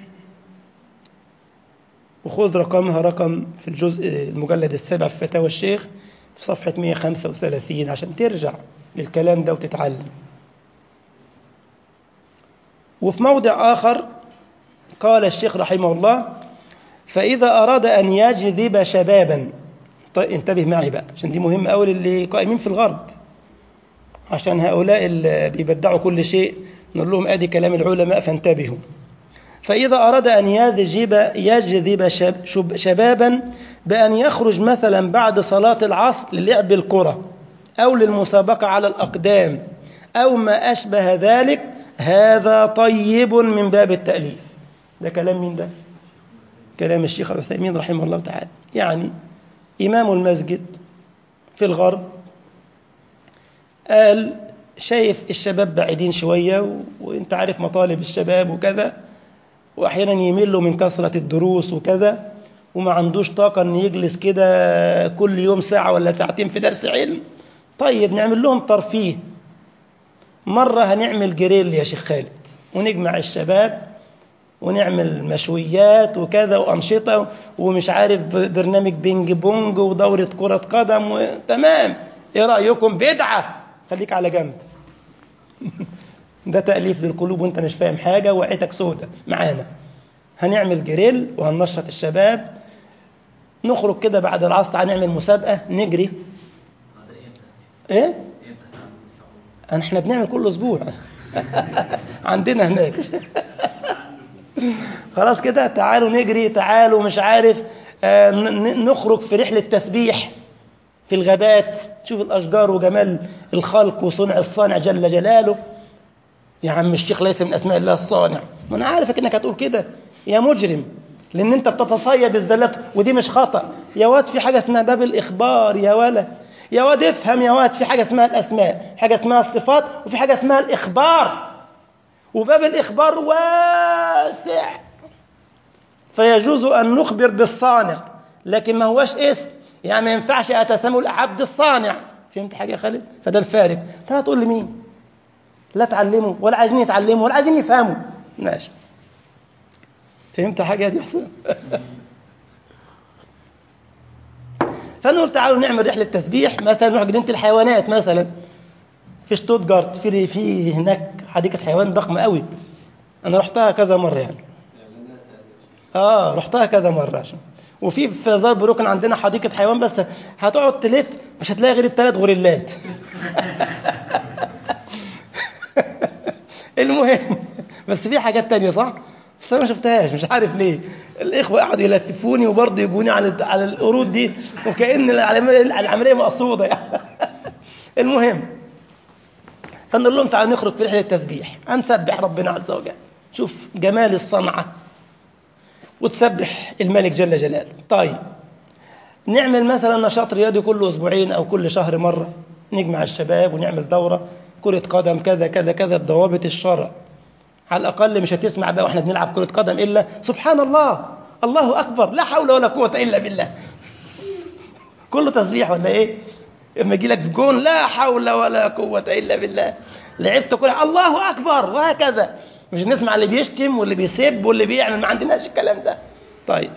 وخذ رقمها رقم في الجزء المجلد السابع في فتاوى الشيخ في صفحة 135 عشان ترجع للكلام ده وتتعلم وفي موضع آخر قال الشيخ رحمه الله فإذا أراد أن يجذب شبابا طيب انتبه معي بقى عشان دي مهمة أول اللي قائمين في الغرب عشان هؤلاء اللي بيبدعوا كل شيء نقول لهم أدي كلام العلماء فانتبهوا فإذا أراد أن يجذب يجذب شب شبابا بأن يخرج مثلا بعد صلاة العصر للعب الكرة أو للمسابقة على الأقدام أو ما أشبه ذلك هذا طيب من باب التأليف ده كلام مين ده كلام الشيخ العثيمين رحمه الله تعالى يعني إمام المسجد في الغرب قال شايف الشباب بعيدين شوية وانت عارف مطالب الشباب وكذا وأحيانا يميل له من كثرة الدروس وكذا وما عندوش طاقة أن يجلس كده كل يوم ساعة ولا ساعتين في درس علم طيب نعمل لهم ترفيه مرة هنعمل جريل يا شيخ خالد ونجمع الشباب ونعمل مشويات وكذا وأنشطة ومش عارف برنامج بينج بونج ودورة كرة قدم وتمام ايه رأيكم بدعة خليك على جنب ده تأليف للقلوب وانت مش فاهم حاجة وعيتك سودة معانا هنعمل جريل وهننشط الشباب نخرج كده بعد العصر تعالى نعمل مسابقة نجري ايه احنا بنعمل كل اسبوع عندنا هناك خلاص كده تعالوا نجري تعالوا مش عارف آه نخرج في رحلة تسبيح في الغابات شوف الأشجار وجمال الخلق وصنع الصانع جل جلاله يا عم الشيخ ليس من أسماء الله الصانع ما أنا عارفك إنك هتقول كده يا مجرم لأن أنت بتتصيد الزلات ودي مش خطأ يا واد في حاجة اسمها باب الإخبار يا ولا يا واد افهم يا واد في حاجة اسمها الأسماء حاجة اسمها الصفات وفي حاجة اسمها الإخبار وباب الإخبار واسع فيجوز أن نخبر بالصانع لكن ما هوش اسم يعني ما ينفعش أتسمى عبد الصانع فهمت حاجة يا خالد فده الفارق انت هتقول لمين لا تعلمه ولا عايزين يتعلموا ولا عايزين يفهموا ماشي فهمت حاجة دي حسن فنقول تعالوا نعمل رحلة تسبيح مثلا نروح جنينة الحيوانات مثلا في شتوتجارت في في هناك حديقة حيوان ضخمة قوي أنا رحتها كذا مرة يعني آه رحتها كذا مرة عشان وفي في زاربروكن عندنا حديقة حيوان بس هتقعد تلف مش هتلاقي غير ثلاث غوريلات المهم بس في حاجات تانية صح؟ بس انا ما شفتهاش مش عارف ليه الاخوه قعدوا يلففوني وبرضه يجوني على على القرود دي وكأن العمليه مقصوده يعني المهم فنقول لهم تعالوا نخرج في رحله التسبيح هنسبح ربنا عز وجل شوف جمال الصنعه وتسبح الملك جل جلاله طيب نعمل مثلا نشاط رياضي كل اسبوعين او كل شهر مره نجمع الشباب ونعمل دوره كره قدم كذا كذا كذا بضوابط الشرع على الاقل مش هتسمع بقى واحنا بنلعب كره قدم الا سبحان الله الله اكبر لا حول ولا قوه الا بالله كله تسبيح ولا ايه اما يجي لك جون لا حول ولا قوه الا بالله لعبت كره الله اكبر وهكذا مش نسمع اللي بيشتم واللي بيسب واللي بيعمل ما عندناش الكلام ده طيب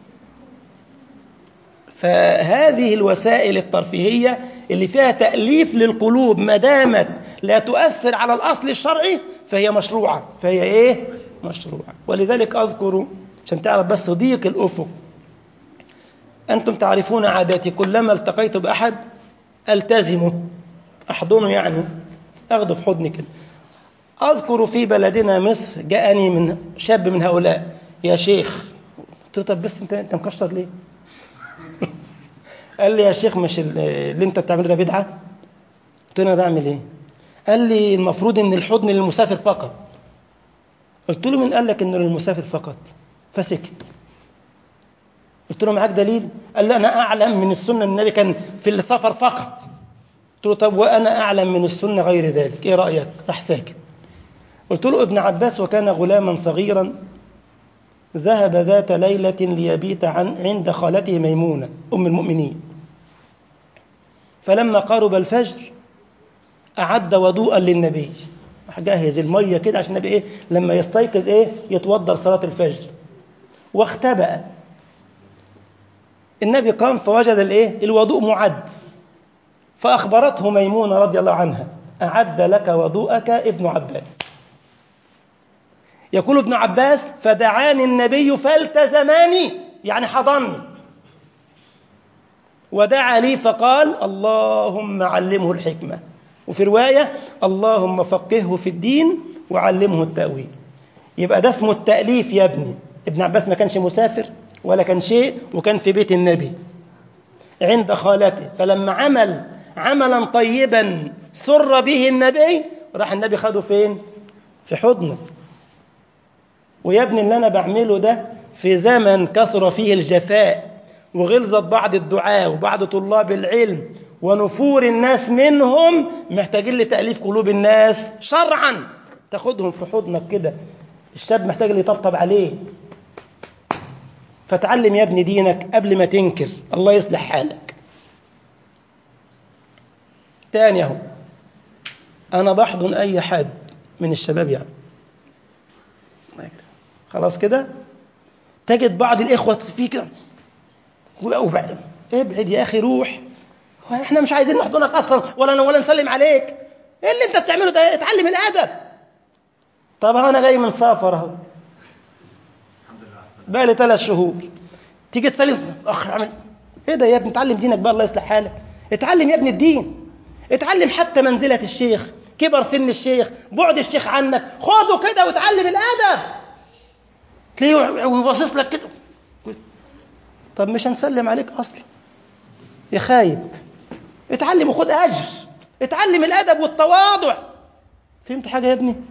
فهذه الوسائل الترفيهية اللي فيها تأليف للقلوب ما دامت لا تؤثر على الأصل الشرعي فهي مشروعة فهي إيه؟ مشروعة ولذلك أذكر عشان تعرف بس ضيق الأفق أنتم تعرفون عاداتي كلما التقيت بأحد ألتزمه أحضنه يعني أخذه في حضني كده أذكر في بلدنا مصر جاءني من شاب من هؤلاء يا شيخ قلت له طب بس أنت أنت مكشر ليه؟ قال لي يا شيخ مش اللي أنت بتعمله ده بدعة؟ قلت له أنا بعمل إيه؟ قال لي المفروض ان الحضن للمسافر فقط قلت له من قال لك انه للمسافر فقط فسكت قلت له معاك دليل قال لي انا اعلم من السنه ان النبي كان في السفر فقط قلت له طب وانا اعلم من السنه غير ذلك ايه رايك راح ساكت قلت له ابن عباس وكان غلاما صغيرا ذهب ذات ليله ليبيت عن عند خالته ميمونه ام المؤمنين فلما قارب الفجر أعد وضوءا للنبي جهز المية كده عشان النبي إيه لما يستيقظ إيه يتوضأ لصلاة الفجر واختبأ النبي قام فوجد الإيه الوضوء معد فأخبرته ميمونة رضي الله عنها أعد لك وضوءك ابن عباس يقول ابن عباس فدعاني النبي فالتزماني يعني حضني ودعا لي فقال اللهم علمه الحكمه وفي رواية اللهم فقهه في الدين وعلمه التأويل يبقى ده اسمه التأليف يا ابني ابن عباس ما كانش مسافر ولا كان شيء وكان في بيت النبي عند خالته فلما عمل عملا طيبا سر به النبي راح النبي خده فين في حضنه ويا ابني اللي انا بعمله ده في زمن كثر فيه الجفاء وغلظة بعض الدعاء وبعض طلاب العلم ونفور الناس منهم محتاجين لتأليف قلوب الناس شرعا تاخدهم في حضنك كده الشاب محتاج اللي يطبطب عليه فتعلم يا ابني دينك قبل ما تنكر الله يصلح حالك تاني اهو انا بحضن اي حد من الشباب يعني خلاص كده تجد بعض الاخوه في كده وبعد ابعد يا اخي روح احنا مش عايزين نحضنك اصلا ولا ولا نسلم عليك ايه اللي انت بتعمله ده اتعلم الادب طب انا جاي من سفر اهو بقى لي ثلاث شهور تيجي تسلم اخ اعمل ايه ده يا ابني اتعلم دينك بقى الله يصلح حالك اتعلم يا ابني الدين اتعلم حتى منزلة الشيخ كبر سن الشيخ بعد الشيخ عنك خده كده وتعلم الادب تلاقيه ويباصص لك كده طب مش هنسلم عليك اصلا يا خايب اتعلم وخد اجر اتعلم الادب والتواضع فهمت حاجه يا ابني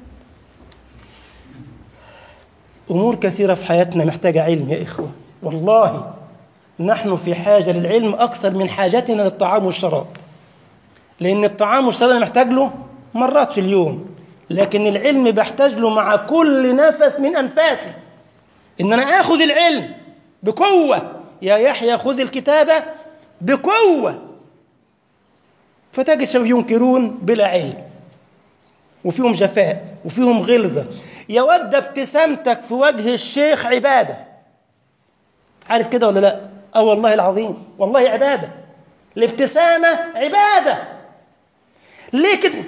امور كثيره في حياتنا محتاجه علم يا اخوه والله نحن في حاجه للعلم اكثر من حاجتنا للطعام والشراب لان الطعام والشراب انا محتاج له مرات في اليوم لكن العلم بحتاج له مع كل نفس من انفاسي ان انا اخذ العلم بقوه يا يحيى خذ الكتابه بقوه فتجد شباب ينكرون بلا علم وفيهم جفاء وفيهم غلظة يود ابتسامتك في وجه الشيخ عبادة عارف كده ولا لا اه والله العظيم والله عبادة الابتسامة عبادة ليه كده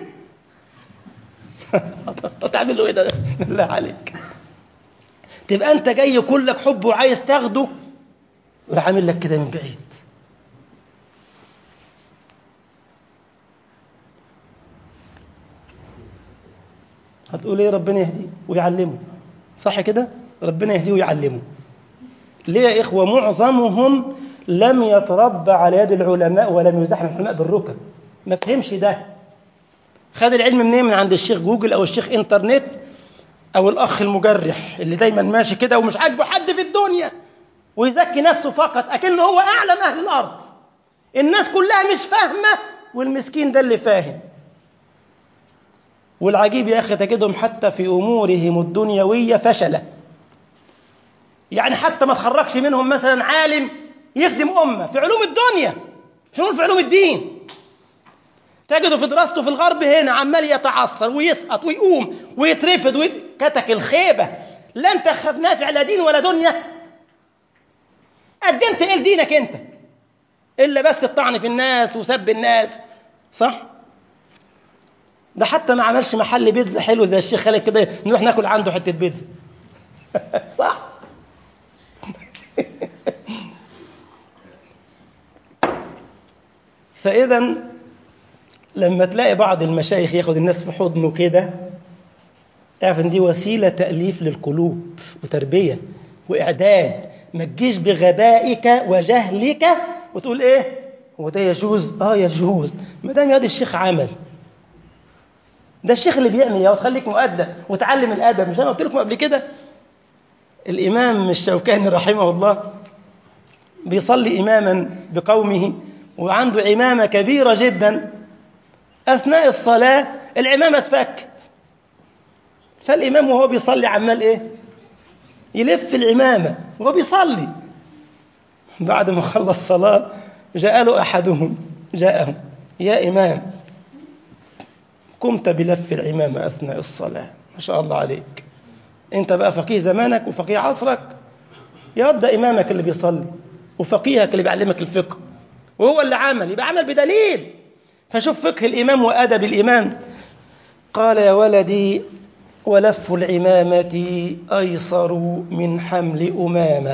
تعمل له ايه ده بالله عليك تبقى انت جاي كلك حب وعايز تاخده وراح عامل لك كده من بعيد هتقول ايه ربنا يهديه ويعلمه صح كده ربنا يهديه ويعلمه ليه يا اخوه معظمهم لم يتربى على يد العلماء ولم يزاحم العلماء بالركب ما فهمش ده خد العلم منين من عند الشيخ جوجل او الشيخ انترنت او الاخ المجرح اللي دايما ماشي كده ومش عاجبه حد في الدنيا ويزكي نفسه فقط اكنه هو اعلم اهل الارض الناس كلها مش فاهمه والمسكين ده اللي فاهم والعجيب يا أخي تجدهم حتى في أمورهم الدنيوية فشلة يعني حتى ما تخرجش منهم مثلا عالم يخدم أمة في علوم الدنيا شنو في علوم الدين تجده في دراسته في الغرب هنا عمال يتعثر ويسقط ويقوم ويترفض وكتك الخيبة لا انت خاف نافع لا دين ولا دنيا قدمت ايه لدينك انت الا بس الطعن في الناس وسب الناس صح ده حتى ما عملش محل بيتزا حلو زي الشيخ خالد كده نروح ناكل عنده حته بيتزا صح فاذا لما تلاقي بعض المشايخ ياخد الناس في حضنه كده اعرف ان دي وسيله تاليف للقلوب وتربيه واعداد ما تجيش بغبائك وجهلك وتقول ايه هو ده يجوز اه يجوز ما دام يد الشيخ عمل ده الشيخ اللي بيعمل يا تخليك مؤدب وتعلم الادب مش انا قلت لكم قبل كده الامام الشوكاني رحمه الله بيصلي اماما بقومه وعنده عمامه كبيره جدا اثناء الصلاه العمامه اتفكت فالامام وهو بيصلي عمال ايه يلف العمامه وهو بيصلي بعد ما خلص صلاه جاء له احدهم جاءهم يا امام قمت بلف العمامة أثناء الصلاة ما شاء الله عليك أنت بقى فقيه زمانك وفقيه عصرك يا ده إمامك اللي بيصلي وفقيهك اللي بيعلمك الفقه وهو اللي عمل يبقى عمل بدليل فشوف فقه الإمام وأدب الإمام قال يا ولدي ولف العمامة أيسر من حمل أمامة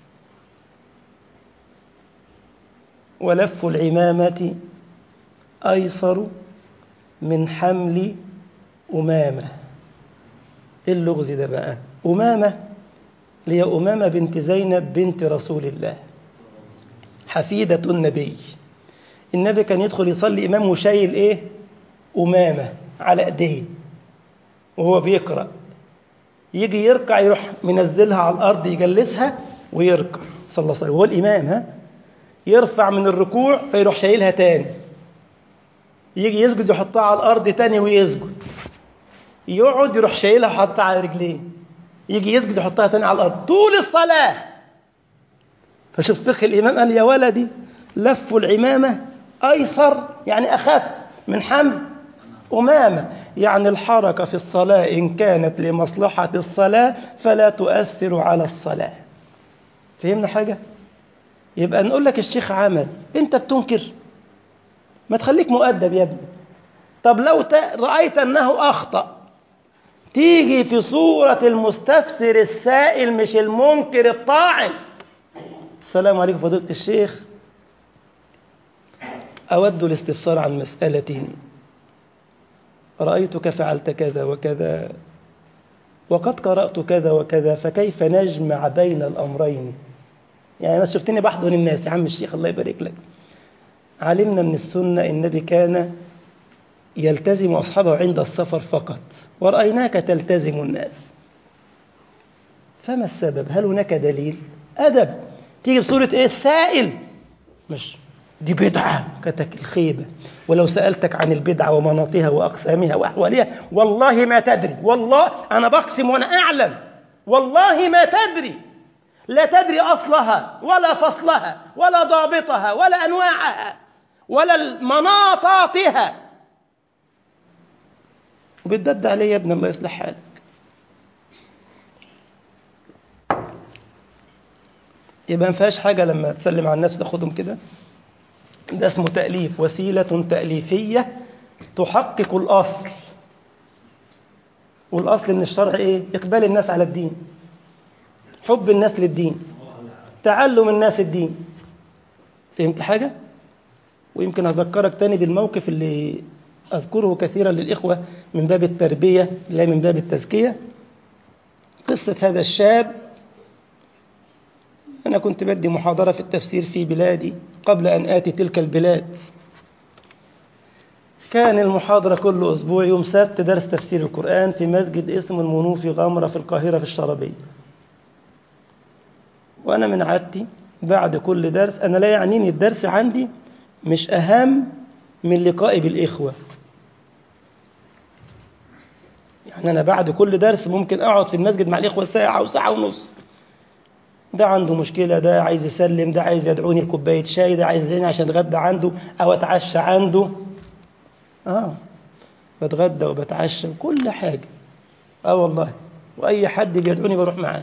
ولف العمامة أيسر من حمل أمامة إيه اللغز ده بقى أمامة اللي هي أمامة بنت زينب بنت رسول الله حفيدة النبي النبي كان يدخل يصلي إمام وشايل إيه أمامة على إيديه وهو بيقرأ يجي يركع يروح منزلها على الأرض يجلسها ويركع صلى الله عليه وسلم هو الإمام ها يرفع من الركوع فيروح شايلها تاني يجي يسجد يحطها على الارض تاني ويسجد يقعد يروح شايلها وحاططها على رجليه يجي يسجد يحطها تاني على الارض طول الصلاه فشوف فقه الامام قال يا ولدي لف العمامه ايسر يعني اخف من حمل امامه يعني الحركه في الصلاه ان كانت لمصلحه الصلاه فلا تؤثر على الصلاه فهمنا حاجه يبقى نقول لك الشيخ عمل انت بتنكر ما تخليك مؤدب يا ابني طب لو رأيت أنه أخطأ تيجي في صورة المستفسر السائل مش المنكر الطاعن السلام عليكم فضيلة الشيخ أود الاستفسار عن مسألة رأيتك فعلت كذا وكذا وقد قرأت كذا وكذا فكيف نجمع بين الأمرين يعني ما شفتني بحضن الناس يا عم الشيخ الله يبارك لك علمنا من السنة النبي كان يلتزم أصحابه عند السفر فقط ورأيناك تلتزم الناس فما السبب هل هناك دليل أدب تيجي بصورة إيه السائل مش دي بدعة كتك الخيبة ولو سألتك عن البدعة ومناطها وأقسامها وأحوالها والله ما تدري والله أنا بقسم وأنا أعلم والله ما تدري لا تدري أصلها ولا فصلها ولا ضابطها ولا أنواعها ولا مناطاتها وبتدد علي يا ابن الله يصلح حالك يبقى ما فيهاش حاجة لما تسلم على الناس وتاخدهم كده ده اسمه تأليف وسيلة تأليفية تحقق الأصل والأصل من الشرع إيه؟ إقبال الناس على الدين حب الناس للدين تعلم الناس الدين فهمت حاجة؟ ويمكن أذكرك تاني بالموقف اللي أذكره كثيرا للإخوة من باب التربية لا من باب التزكية قصة هذا الشاب أنا كنت بدي محاضرة في التفسير في بلادي قبل أن آتي تلك البلاد كان المحاضرة كل أسبوع يوم سبت درس تفسير القرآن في مسجد اسمه المنوفي غامرة في القاهرة في الشربية وأنا من عادتي بعد كل درس أنا لا يعنيني الدرس عندي مش أهم من لقائي بالإخوة يعني أنا بعد كل درس ممكن أقعد في المسجد مع الإخوة ساعة أو ساعة ونص ده عنده مشكلة ده عايز يسلم ده عايز يدعوني لكوباية شاي ده عايز يدعوني عشان اتغدى عنده أو أتعشى عنده آه بتغدى وبتعشى وكل حاجة آه والله وأي حد بيدعوني بروح معاه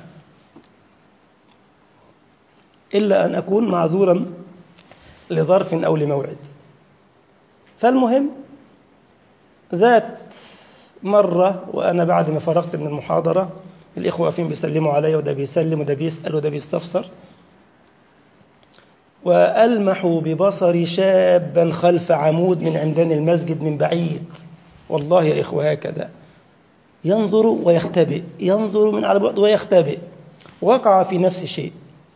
إلا أن أكون معذورا لظرف أو لموعد فالمهم ذات مرة وأنا بعد ما فرغت من المحاضرة الإخوة واقفين بيسلموا عليا وده بيسلم وده بيسأل وده بيستفسر وألمح ببصري شابا خلف عمود من عمدان المسجد من بعيد والله يا إخوة هكذا ينظر ويختبئ ينظر من على بعد ويختبئ وقع في نفس شيء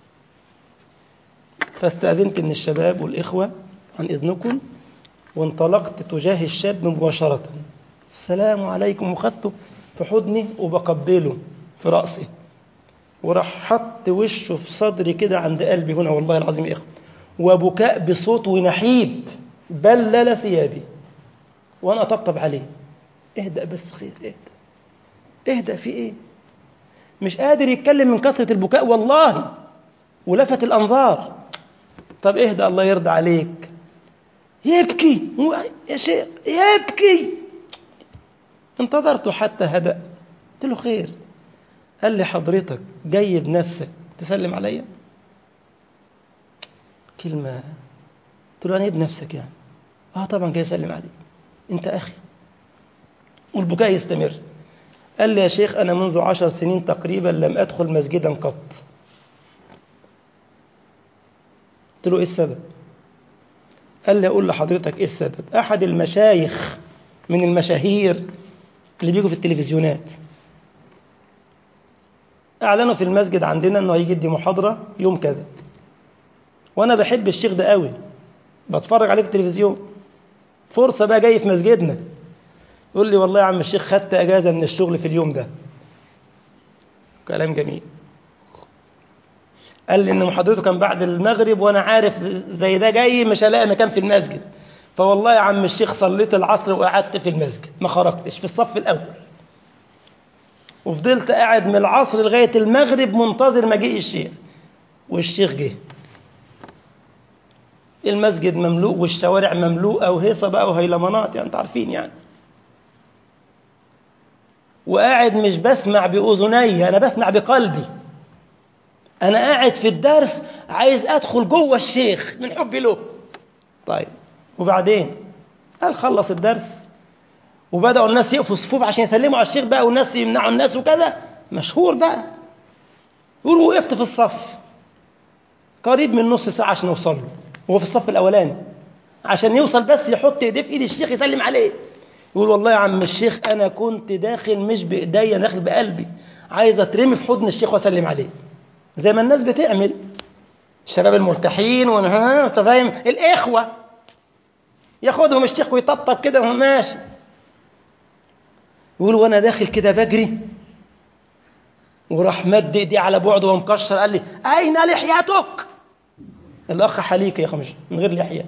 فاستأذنت من الشباب والإخوة عن إذنكم وانطلقت تجاه الشاب مباشرة السلام عليكم وخدته في حضني وبقبله في رأسي وراح حط وشه في صدري كده عند قلبي هنا والله العظيم يا إخوة وبكاء بصوت ونحيب بلل ثيابي وأنا أطبطب عليه اهدأ بس خير اهدأ اهدأ في إيه مش قادر يتكلم من كثرة البكاء والله ولفت الأنظار طب اهدأ الله يرضى عليك يبكي يا شيخ يبكي انتظرت حتى هدأ قلت له خير قال لي حضرتك جاي بنفسك تسلم عليا كلمة قلت له أنا إيه بنفسك يعني آه طبعا جاي أسلم عليك أنت أخي والبكاء يستمر قال لي يا شيخ أنا منذ عشر سنين تقريبا لم أدخل مسجدا قط قلت له إيه السبب قال لي أقول لحضرتك إيه السبب أحد المشايخ من المشاهير اللي بيجوا في التلفزيونات اعلنوا في المسجد عندنا انه هيجي يدي محاضره يوم كذا وانا بحب الشيخ ده قوي بتفرج عليه في التلفزيون فرصه بقى جاي في مسجدنا يقول لي والله يا عم الشيخ خدت اجازه من الشغل في اليوم ده كلام جميل قال لي ان محاضرته كان بعد المغرب وانا عارف زي ده جاي مش هلاقي مكان في المسجد فوالله يا عم الشيخ صليت العصر وقعدت في المسجد ما خرجتش في الصف الاول وفضلت قاعد من العصر لغايه المغرب منتظر مجيء الشيخ والشيخ جه المسجد مملوء والشوارع مملوءه وهيصه بقى وهيلمانات يعني انتوا عارفين يعني وقاعد مش بسمع باذني انا بسمع بقلبي انا قاعد في الدرس عايز ادخل جوه الشيخ من حبي له طيب وبعدين قال خلص الدرس وبداوا الناس يقفوا صفوف عشان يسلموا على الشيخ بقى والناس يمنعوا الناس وكذا مشهور بقى يقول وقفت في الصف قريب من نص ساعة عشان يوصل له وهو في الصف الأولاني عشان يوصل بس يحط ايديه في ايد الشيخ يسلم عليه يقول والله يا عم الشيخ انا كنت داخل مش بايديا داخل بقلبي عايز اترمي في حضن الشيخ واسلم عليه زي ما الناس بتعمل الشباب الملتحين وها انت فاهم الاخوه ياخدهم الشيخ ويطبطب كده وهو ماشي يقول وانا داخل كده بجري وراح مد ايديه على بعد وهو مكشر قال لي اين لحيتك الاخ حليك يا اخي مش من غير لحيه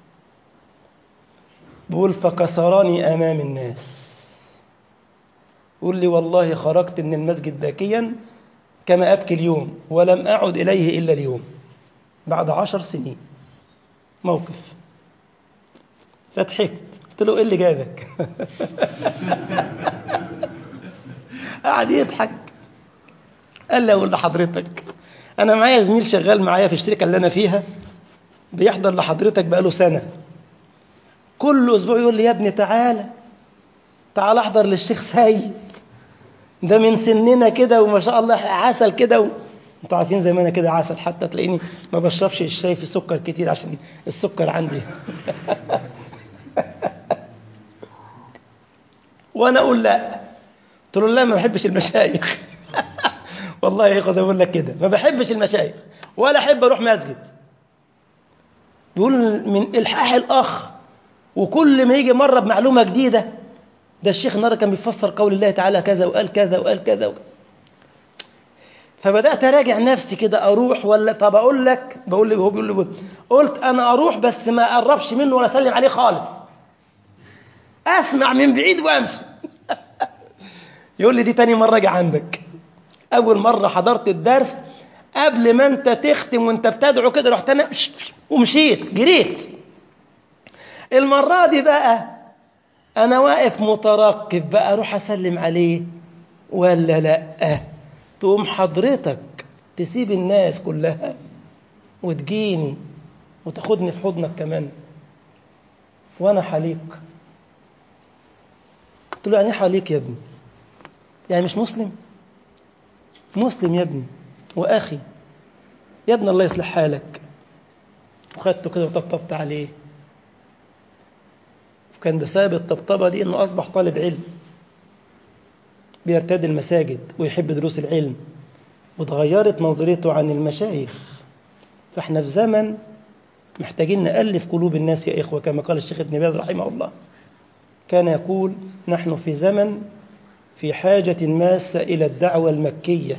بيقول فكسرني امام الناس يقول لي والله خرجت من المسجد باكيا كما ابكي اليوم ولم اعد اليه الا اليوم بعد عشر سنين موقف فضحكت قلت له ايه اللي جابك قعد يضحك قال لي اقول لحضرتك انا معايا زميل شغال معايا في الشركه اللي انا فيها بيحضر لحضرتك بقاله سنه كل اسبوع يقول لي يا ابني تعالى تعال احضر للشيخ سيد ده من سننا كده وما شاء الله عسل كده و... انتوا عارفين زي ما انا كده عسل حتى تلاقيني ما بشربش الشاي في سكر كتير عشان السكر عندي وانا اقول لا قلت له لا ما بحبش المشايخ والله يا اخوه زي ما بقول لك كده ما بحبش المشايخ ولا احب اروح مسجد بيقول من الحاح الاخ وكل ما يجي مره بمعلومه جديده ده الشيخ النهارده كان بيفسر قول الله تعالى كذا وقال كذا وقال كذا وكذا فبدات اراجع نفسي كده اروح ولا طب اقول لك بقول لي هو بيقول لي قلت انا اروح بس ما اقربش منه ولا اسلم عليه خالص اسمع من بعيد وامشي يقول لي دي تاني مره اجي عندك اول مره حضرت الدرس قبل ما انت تختم وانت بتدعو كده رحت انا ومشيت جريت المره دي بقى انا واقف مترقب بقى اروح اسلم عليه ولا لا تقوم حضرتك تسيب الناس كلها وتجيني وتاخدني في حضنك كمان وانا حليق قلت له يعني ايه حليق يا ابني يعني مش مسلم مسلم يا ابني واخي يا ابني الله يصلح حالك وخدته كده وطبطبت عليه وكان بسبب الطبطبه دي انه اصبح طالب علم بيرتدي المساجد ويحب دروس العلم وتغيرت نظرته عن المشايخ فاحنا في زمن محتاجين نألف قلوب الناس يا إخوة كما قال الشيخ ابن باز رحمه الله كان يقول نحن في زمن في حاجة ماسة إلى الدعوة المكية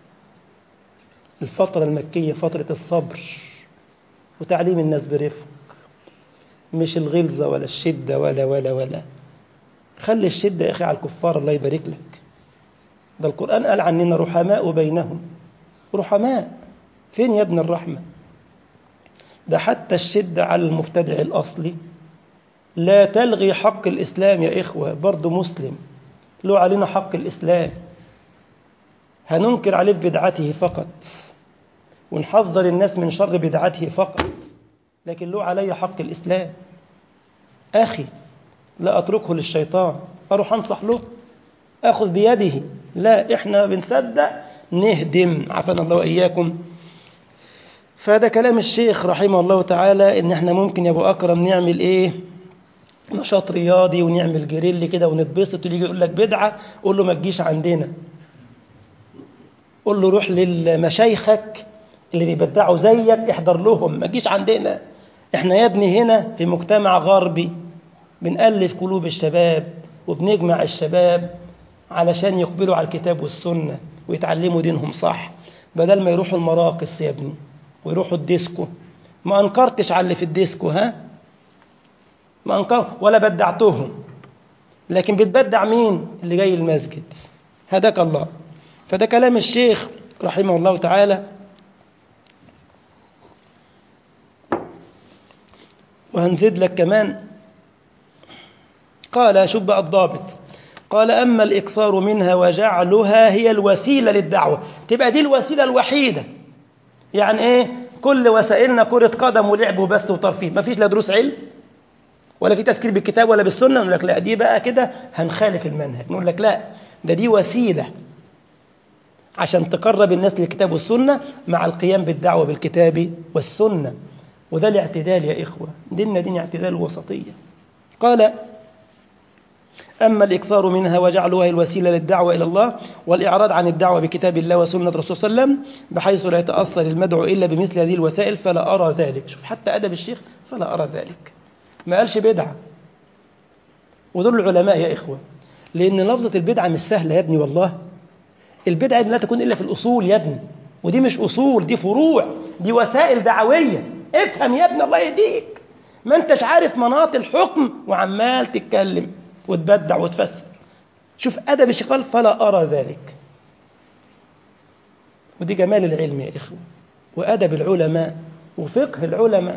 الفترة المكية فترة الصبر وتعليم الناس برفق مش الغلظة ولا الشدة ولا ولا ولا خلي الشدة يا أخي على الكفار الله يبارك لك ده القرآن قال عننا رحماء بينهم رحماء فين يا ابن الرحمة ده حتى الشدة على المبتدع الأصلي لا تلغي حق الإسلام يا إخوة برضه مسلم له علينا حق الإسلام هننكر عليه بدعته فقط ونحذر الناس من شر بدعته فقط لكن له علي حق الإسلام أخي لا أتركه للشيطان أروح أنصح له أخذ بيده لا إحنا بنصدق نهدم عافانا الله وإياكم فهذا كلام الشيخ رحمه الله تعالى إن إحنا ممكن يا أبو أكرم نعمل إيه نشاط رياضي ونعمل جريل كده ونتبسط ويجي يقول لك بدعة قول له ما تجيش عندنا قول له روح لمشايخك اللي بيبدعوا زيك احضر لهم ما تجيش عندنا احنا يا ابني هنا في مجتمع غربي بنألف قلوب الشباب وبنجمع الشباب علشان يقبلوا على الكتاب والسنة ويتعلموا دينهم صح بدل ما يروحوا المراقص يا ابني ويروحوا الديسكو ما أنكرتش على اللي في الديسكو ها ما أنكر ولا بدعتهم لكن بتبدع مين اللي جاي المسجد هداك الله فده كلام الشيخ رحمه الله تعالى وهنزيد لك كمان قال شوف بقى الضابط قال أما الإكثار منها وجعلها هي الوسيلة للدعوة تبقى دي الوسيلة الوحيدة يعني إيه كل وسائلنا كرة قدم ولعب وبس وترفيه ما فيش لا دروس علم ولا في تذكير بالكتاب ولا بالسنة نقول لك لا دي بقى كده هنخالف المنهج نقول لك لا ده دي وسيلة عشان تقرب الناس للكتاب والسنة مع القيام بالدعوة بالكتاب والسنة وده الاعتدال يا إخوة ديننا دين اعتدال وسطية قال أما الإكثار منها وجعلها الوسيلة للدعوة إلى الله والإعراض عن الدعوة بكتاب الله وسنة الرسول صلى الله عليه وسلم بحيث لا يتأثر المدعو إلا بمثل هذه الوسائل فلا أرى ذلك شوف حتى أدب الشيخ فلا أرى ذلك ما قالش بدعة ودول العلماء يا إخوة لأن لفظة البدعة مش سهلة يا ابني والله البدعة لا تكون إلا في الأصول يا ابني ودي مش أصول دي فروع دي وسائل دعوية افهم يا ابني الله يهديك ما انتش عارف مناط الحكم وعمال تتكلم وتبدع وتفسر شوف أدب الشيخ قال فلا أرى ذلك ودي جمال العلم يا إخوة وأدب العلماء وفقه العلماء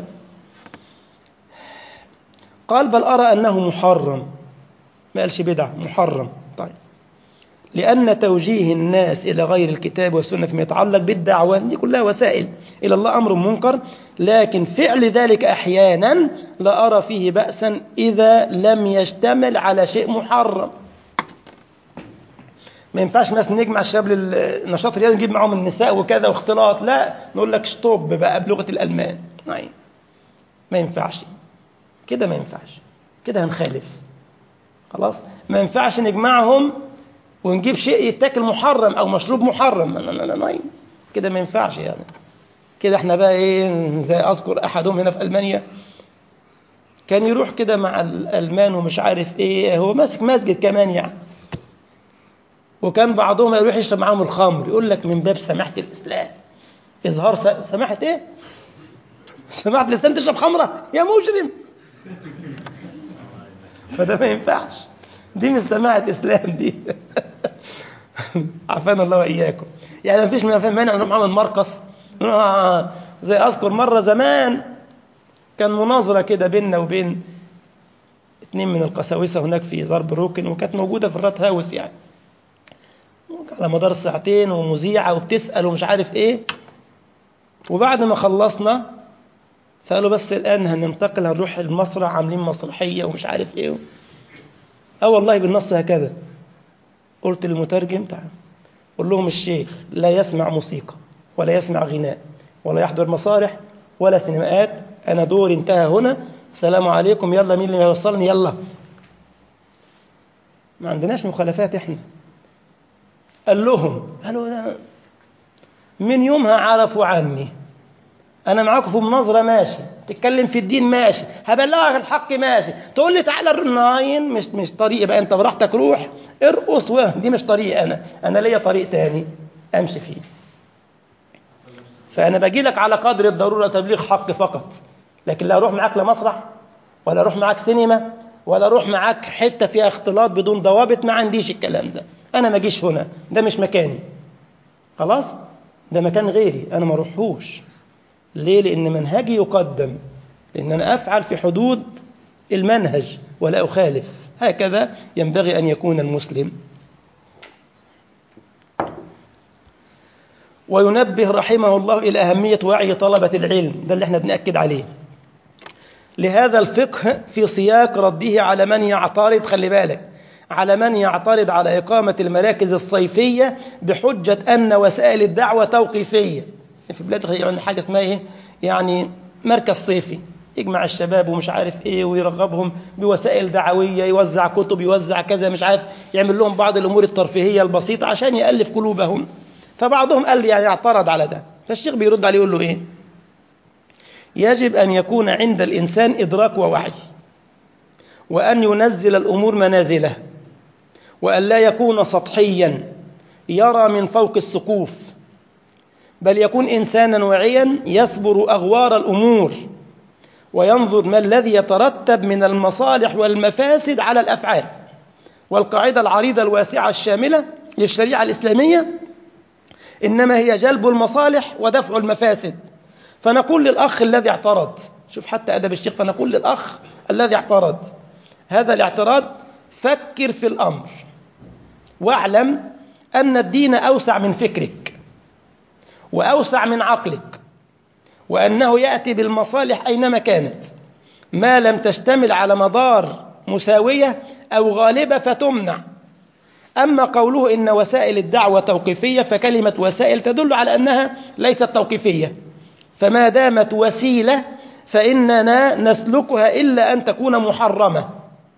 قال بل أرى أنه محرم ما قالش بدعة محرم طيب لأن توجيه الناس إلى غير الكتاب والسنة فيما يتعلق بالدعوة دي كلها وسائل إلى الله أمر منكر لكن فعل ذلك أحيانا لا أرى فيه بأسا إذا لم يشتمل على شيء محرم ما ينفعش مثلا نجمع الشباب للنشاط الرياضي نجيب معاهم النساء وكذا واختلاط لا نقول لك شطوب بقى بلغة الألمان يعني ما ينفعش كده ما ينفعش كده هنخالف خلاص ما ينفعش نجمعهم ونجيب شيء يتاكل محرم او مشروب محرم لا لا لا لا كده ما ينفعش يعني كده احنا بقى ايه زي اذكر احدهم هنا في المانيا كان يروح كده مع الالمان ومش عارف ايه هو ماسك مسجد كمان يعني وكان بعضهم يروح يشرب معاهم الخمر يقول لك من باب سماحه الاسلام اظهار سماحه ايه سماحه الاسلام تشرب خمره يا مجرم فده ما ينفعش دي مش سماعة إسلام دي عافانا الله وإياكم يعني ما فيش مانع نروح نعمل مرقص زي أذكر مرة زمان كان مناظرة كده بيننا وبين اتنين من القساوسة هناك في ضرب روكن وكانت موجودة في الرات هاوس يعني على مدار ساعتين ومذيعة وبتسأل ومش عارف إيه وبعد ما خلصنا فقالوا بس الآن هننتقل هنروح المسرح عاملين مسرحية ومش عارف إيه اه والله بالنص هكذا قلت للمترجم تعال قل لهم الشيخ لا يسمع موسيقى ولا يسمع غناء ولا يحضر مسارح ولا سينمائات انا دوري انتهى هنا السلام عليكم يلا مين اللي هيوصلني يلا ما عندناش مخالفات احنا قال لهم قالوا ده من يومها عرفوا عني انا معاكم في مناظره ماشي تتكلم في الدين ماشي هبلغك الحق ماشي تقول لي تعالى الناين مش مش طريقي بقى انت براحتك روح ارقص دي مش طريقي انا انا ليا طريق تاني امشي فيه فانا باجي لك على قدر الضروره تبليغ حق فقط لكن لا اروح معاك لمسرح ولا اروح معاك سينما ولا اروح معاك حته فيها اختلاط بدون ضوابط ما عنديش الكلام ده انا ما اجيش هنا ده مش مكاني خلاص ده مكان غيري انا ما اروحوش ليه لان منهجي يقدم لان انا افعل في حدود المنهج ولا اخالف هكذا ينبغي ان يكون المسلم وينبه رحمه الله الى اهميه وعي طلبه العلم ده اللي احنا بناكد عليه لهذا الفقه في سياق رده على من يعترض خلي بالك على من يعترض على إقامة المراكز الصيفية بحجة أن وسائل الدعوة توقيفية في بلاد يعني حاجة اسمها إيه؟ يعني مركز صيفي يجمع الشباب ومش عارف إيه ويرغبهم بوسائل دعوية يوزع كتب يوزع كذا مش عارف يعمل لهم بعض الأمور الترفيهية البسيطة عشان يألف قلوبهم فبعضهم قال لي يعني اعترض على ده فالشيخ بيرد عليه يقول له إيه يجب أن يكون عند الإنسان إدراك ووعي وأن ينزل الأمور منازله وأن لا يكون سطحيا يرى من فوق السقوف بل يكون إنسانا واعيا يصبر أغوار الأمور وينظر ما الذي يترتب من المصالح والمفاسد على الأفعال والقاعدة العريضة الواسعة الشاملة للشريعة الإسلامية إنما هي جلب المصالح ودفع المفاسد فنقول للأخ الذي اعترض شوف حتى أدب الشيخ فنقول للأخ الذي اعترض هذا الاعتراض فكر في الأمر واعلم أن الدين أوسع من فكرك وأوسع من عقلك وأنه يأتي بالمصالح أينما كانت ما لم تشتمل على مدار مساوية أو غالبة فتمنع أما قوله إن وسائل الدعوة توقيفية فكلمة وسائل تدل على أنها ليست توقيفية فما دامت وسيلة فإننا نسلكها إلا أن تكون محرمة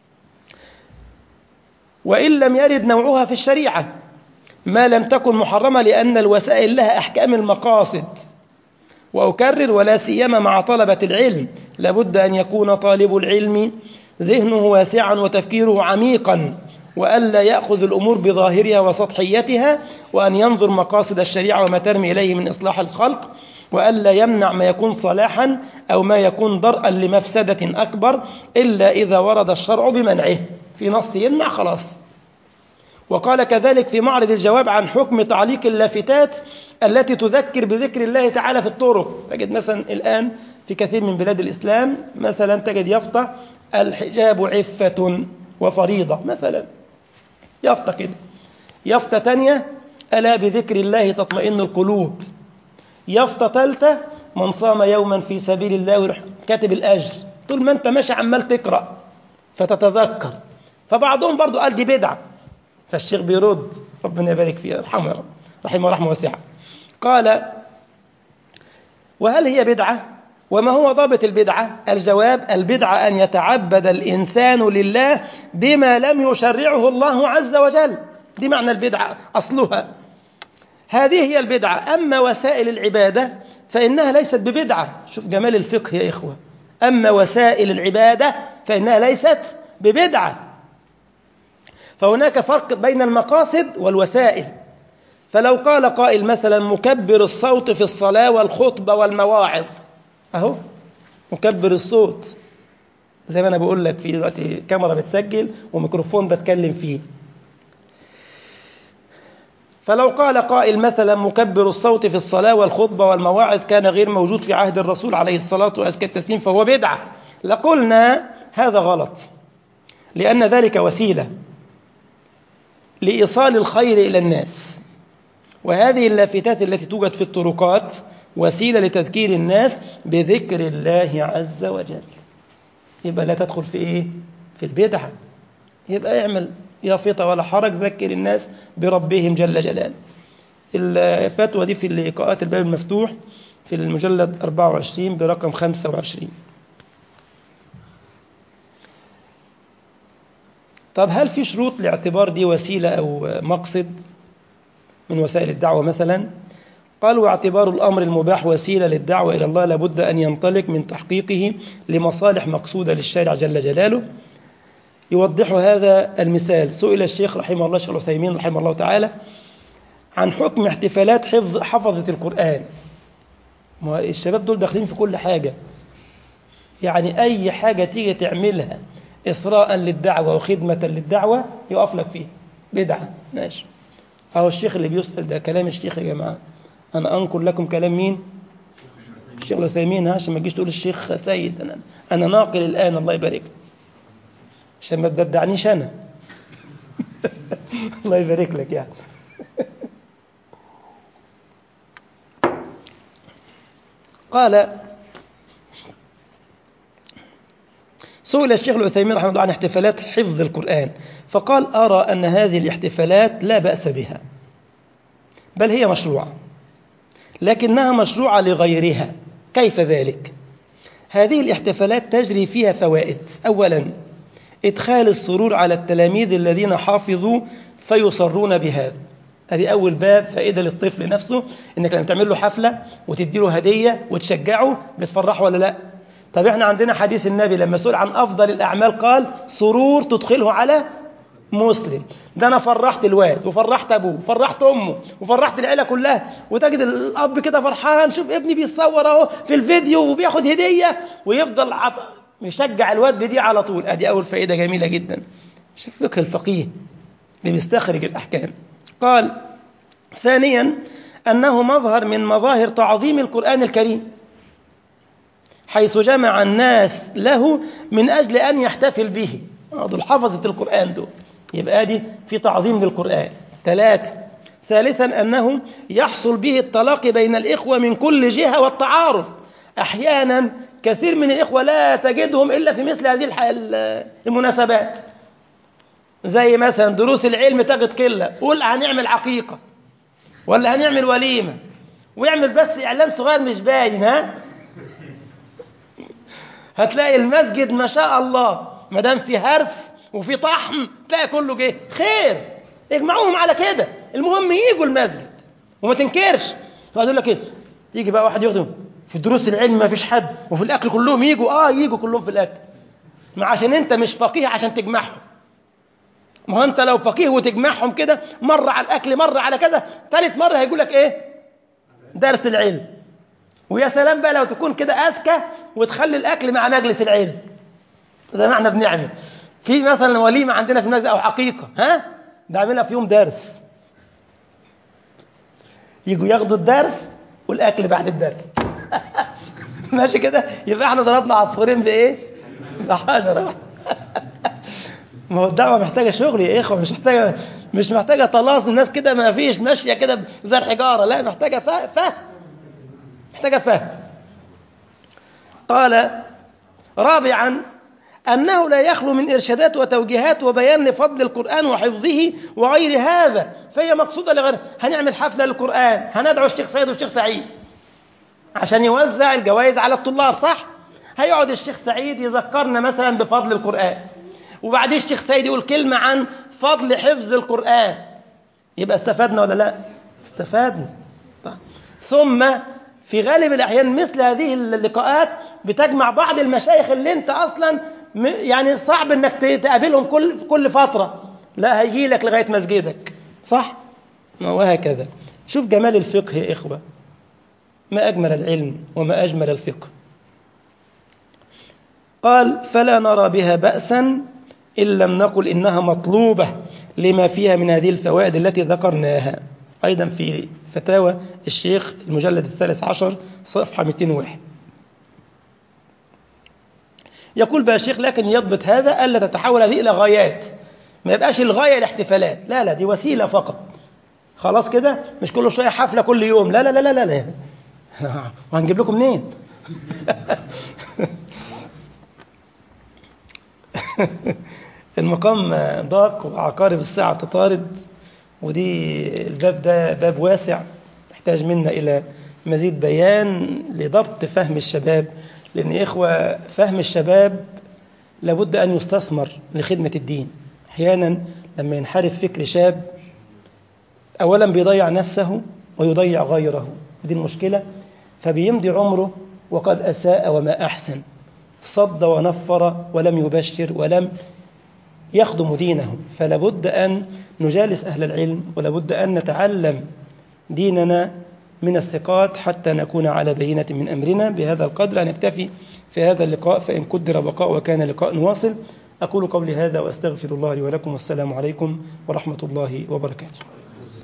وإن لم يرد نوعها في الشريعة ما لم تكن محرمة لأن الوسائل لها أحكام المقاصد وأكرر ولا سيما مع طلبة العلم لابد أن يكون طالب العلم ذهنه واسعا وتفكيره عميقا وألا يأخذ الأمور بظاهرها وسطحيتها وأن ينظر مقاصد الشريعة وما ترمي إليه من إصلاح الخلق وألا يمنع ما يكون صلاحا أو ما يكون درءا لمفسدة أكبر إلا إذا ورد الشرع بمنعه في نص يمنع خلاص وقال كذلك في معرض الجواب عن حكم تعليق اللافتات التي تذكر بذكر الله تعالى في الطرق تجد مثلا الآن في كثير من بلاد الإسلام مثلا تجد يافطة الحجاب عفة وفريضة مثلا يافطة كده يافطة تانية ألا بذكر الله تطمئن القلوب يافطة ثالثة من صام يوما في سبيل الله ويروح كاتب الأجر طول ما أنت ماشي عمال تقرأ فتتذكر فبعضهم برضو قال دي بدعة فالشيخ بيرد ربنا يبارك فيه يرحمه يا رب رحمه رحمه واسعة قال وهل هي بدعة وما هو ضابط البدعة الجواب البدعة أن يتعبد الإنسان لله بما لم يشرعه الله عز وجل دي معنى البدعة أصلها هذه هي البدعة أما وسائل العبادة فإنها ليست ببدعة شوف جمال الفقه يا إخوة أما وسائل العبادة فإنها ليست ببدعة فهناك فرق بين المقاصد والوسائل فلو قال قائل مثلا مكبر الصوت في الصلاة والخطبة والمواعظ أهو مكبر الصوت زي ما أنا بقول لك في دلوقتي كاميرا بتسجل وميكروفون بتكلم فيه فلو قال قائل مثلا مكبر الصوت في الصلاة والخطبة والمواعظ كان غير موجود في عهد الرسول عليه الصلاة وأزكى التسليم فهو بدعة لقلنا هذا غلط لأن ذلك وسيلة لإيصال الخير إلى الناس وهذه اللافتات التي توجد في الطرقات وسيلة لتذكير الناس بذكر الله عز وجل يبقى لا تدخل في إيه؟ في البدعة يبقى اعمل يافطة ولا حرج ذكر الناس بربهم جل جلاله الفتوى دي في لقاءات الباب المفتوح في المجلد 24 برقم 25 طب هل في شروط لاعتبار دي وسيلة أو مقصد من وسائل الدعوة مثلا قالوا اعتبار الأمر المباح وسيلة للدعوة إلى الله لابد أن ينطلق من تحقيقه لمصالح مقصودة للشارع جل جلاله يوضح هذا المثال سئل الشيخ رحمه الله الشيخ العثيمين رحمه الله تعالى عن حكم احتفالات حفظ حفظة القرآن ما الشباب دول داخلين في كل حاجة يعني أي حاجة تيجي تعملها إسراء للدعوة وخدمة للدعوة يقف لك فيها بدعة ماشي أهو الشيخ اللي بيسأل ده كلام الشيخ يا جماعة أنا أنقل لكم كلام مين الشيخ العثيمين عشان ما تجيش تقول الشيخ سيد أنا أنا ناقل الآن الله يبارك عشان ما تبدعنيش أنا الله يبارك لك يعني قال سئل الشيخ العثيمين رحمه الله عن احتفالات حفظ القرآن فقال أرى أن هذه الاحتفالات لا بأس بها بل هي مشروعة لكنها مشروعة لغيرها كيف ذلك؟ هذه الاحتفالات تجري فيها فوائد أولا إدخال السرور على التلاميذ الذين حافظوا فيصرون بهذا هذه أول باب فائدة للطفل نفسه إنك لما تعمل له حفلة وتدي له هدية وتشجعه بتفرحه ولا لا طب احنا عندنا حديث النبي لما سئل عن أفضل الأعمال قال سرور تدخله على مسلم ده أنا فرحت الواد وفرحت أبوه وفرحت أمه وفرحت العيلة كلها وتجد الأب كده فرحان شوف ابني بيصور أهو في الفيديو وبياخد هدية ويفضل عط... يشجع الواد بدي على طول أدي أول فائدة جميلة جدا شوف فقه الفقيه اللي بيستخرج الأحكام قال ثانيا أنه مظهر من مظاهر تعظيم القرآن الكريم حيث جمع الناس له من أجل أن يحتفل به دول حفظة القرآن دول يبقى دي في تعظيم للقرآن ثلاثة ثالثا أنه يحصل به التلاقي بين الإخوة من كل جهة والتعارف أحيانا كثير من الإخوة لا تجدهم إلا في مثل هذه المناسبات زي مثلا دروس العلم تجد قلة قول هنعمل عقيقة ولا هنعمل وليمة ويعمل بس إعلان صغير مش باين ها هتلاقي المسجد ما شاء الله ما دام في هرس وفي طحن تلاقي كله جه خير اجمعوهم على كده المهم يجوا المسجد وما تنكرش فقعد لك ايه تيجي بقى واحد يخدم في دروس العلم ما فيش حد وفي الاكل كلهم يجوا اه يجوا كلهم في الاكل ما عشان انت مش فقيه عشان تجمعهم ما هو انت لو فقيه وتجمعهم كده مره على الاكل مره على كذا ثالث مره هيقول لك ايه درس العلم ويا سلام بقى لو تكون كده اذكى وتخلي الاكل مع مجلس العلم زي ما احنا بنعمل في مثلا وليمه عندنا في المسجد او حقيقه ها نعملها في يوم درس يجوا ياخدوا الدرس والاكل بعد الدرس ماشي كده يبقى احنا ضربنا عصفورين بايه بحجره ما هو الدعوه محتاجه شغل يا اخوه مش محتاجه مش محتاجه طلاس الناس كده ما فيش ماشيه كده زي الحجاره لا محتاجه فهم محتاجه فهم قال رابعا أنه لا يخلو من إرشادات وتوجيهات وبيان لفضل القرآن وحفظه وغير هذا فهي مقصودة لغير هنعمل حفلة للقرآن هندعو الشيخ سيد والشيخ سعيد عشان يوزع الجوائز على الطلاب صح؟ هيقعد الشيخ سعيد يذكرنا مثلا بفضل القرآن وبعدين الشيخ سيد يقول كلمة عن فضل حفظ القرآن يبقى استفدنا ولا لا؟ استفدنا طيب. ثم في غالب الأحيان مثل هذه اللقاءات بتجمع بعض المشايخ اللي انت أصلا يعني صعب انك تقابلهم كل كل فترة لا هيجي لك لغاية مسجدك صح؟ وهكذا شوف جمال الفقه يا إخوة ما أجمل العلم وما أجمل الفقه قال فلا نرى بها بأسا إن لم نقل إنها مطلوبة لما فيها من هذه الفوائد التي ذكرناها أيضا في فتاوى الشيخ المجلد الثالث عشر صفحة 201 يقول بقى الشيخ لكن يضبط هذا ألا تتحول هذه إلى غايات ما يبقاش الغاية الاحتفالات لا لا دي وسيلة فقط خلاص كده مش كل شوية حفلة كل يوم لا لا لا لا لا وهنجيب لكم منين المقام ضاق وعقارب الساعة تطارد ودي الباب ده باب واسع يحتاج منا إلى مزيد بيان لضبط فهم الشباب لأن إخوة فهم الشباب لابد أن يستثمر لخدمة الدين أحيانا لما ينحرف فكر شاب أولا بيضيع نفسه ويضيع غيره ودي المشكلة فبيمضي عمره وقد أساء وما أحسن صد ونفر ولم يبشر ولم يخدم دينه فلابد أن نجالس أهل العلم ولابد أن نتعلم ديننا من الثقات حتى نكون على بينة من أمرنا بهذا القدر نكتفي في هذا اللقاء فإن قدر بقاء وكان لقاء واصل أقول قولي هذا وأستغفر الله لي ولكم والسلام عليكم ورحمة الله وبركاته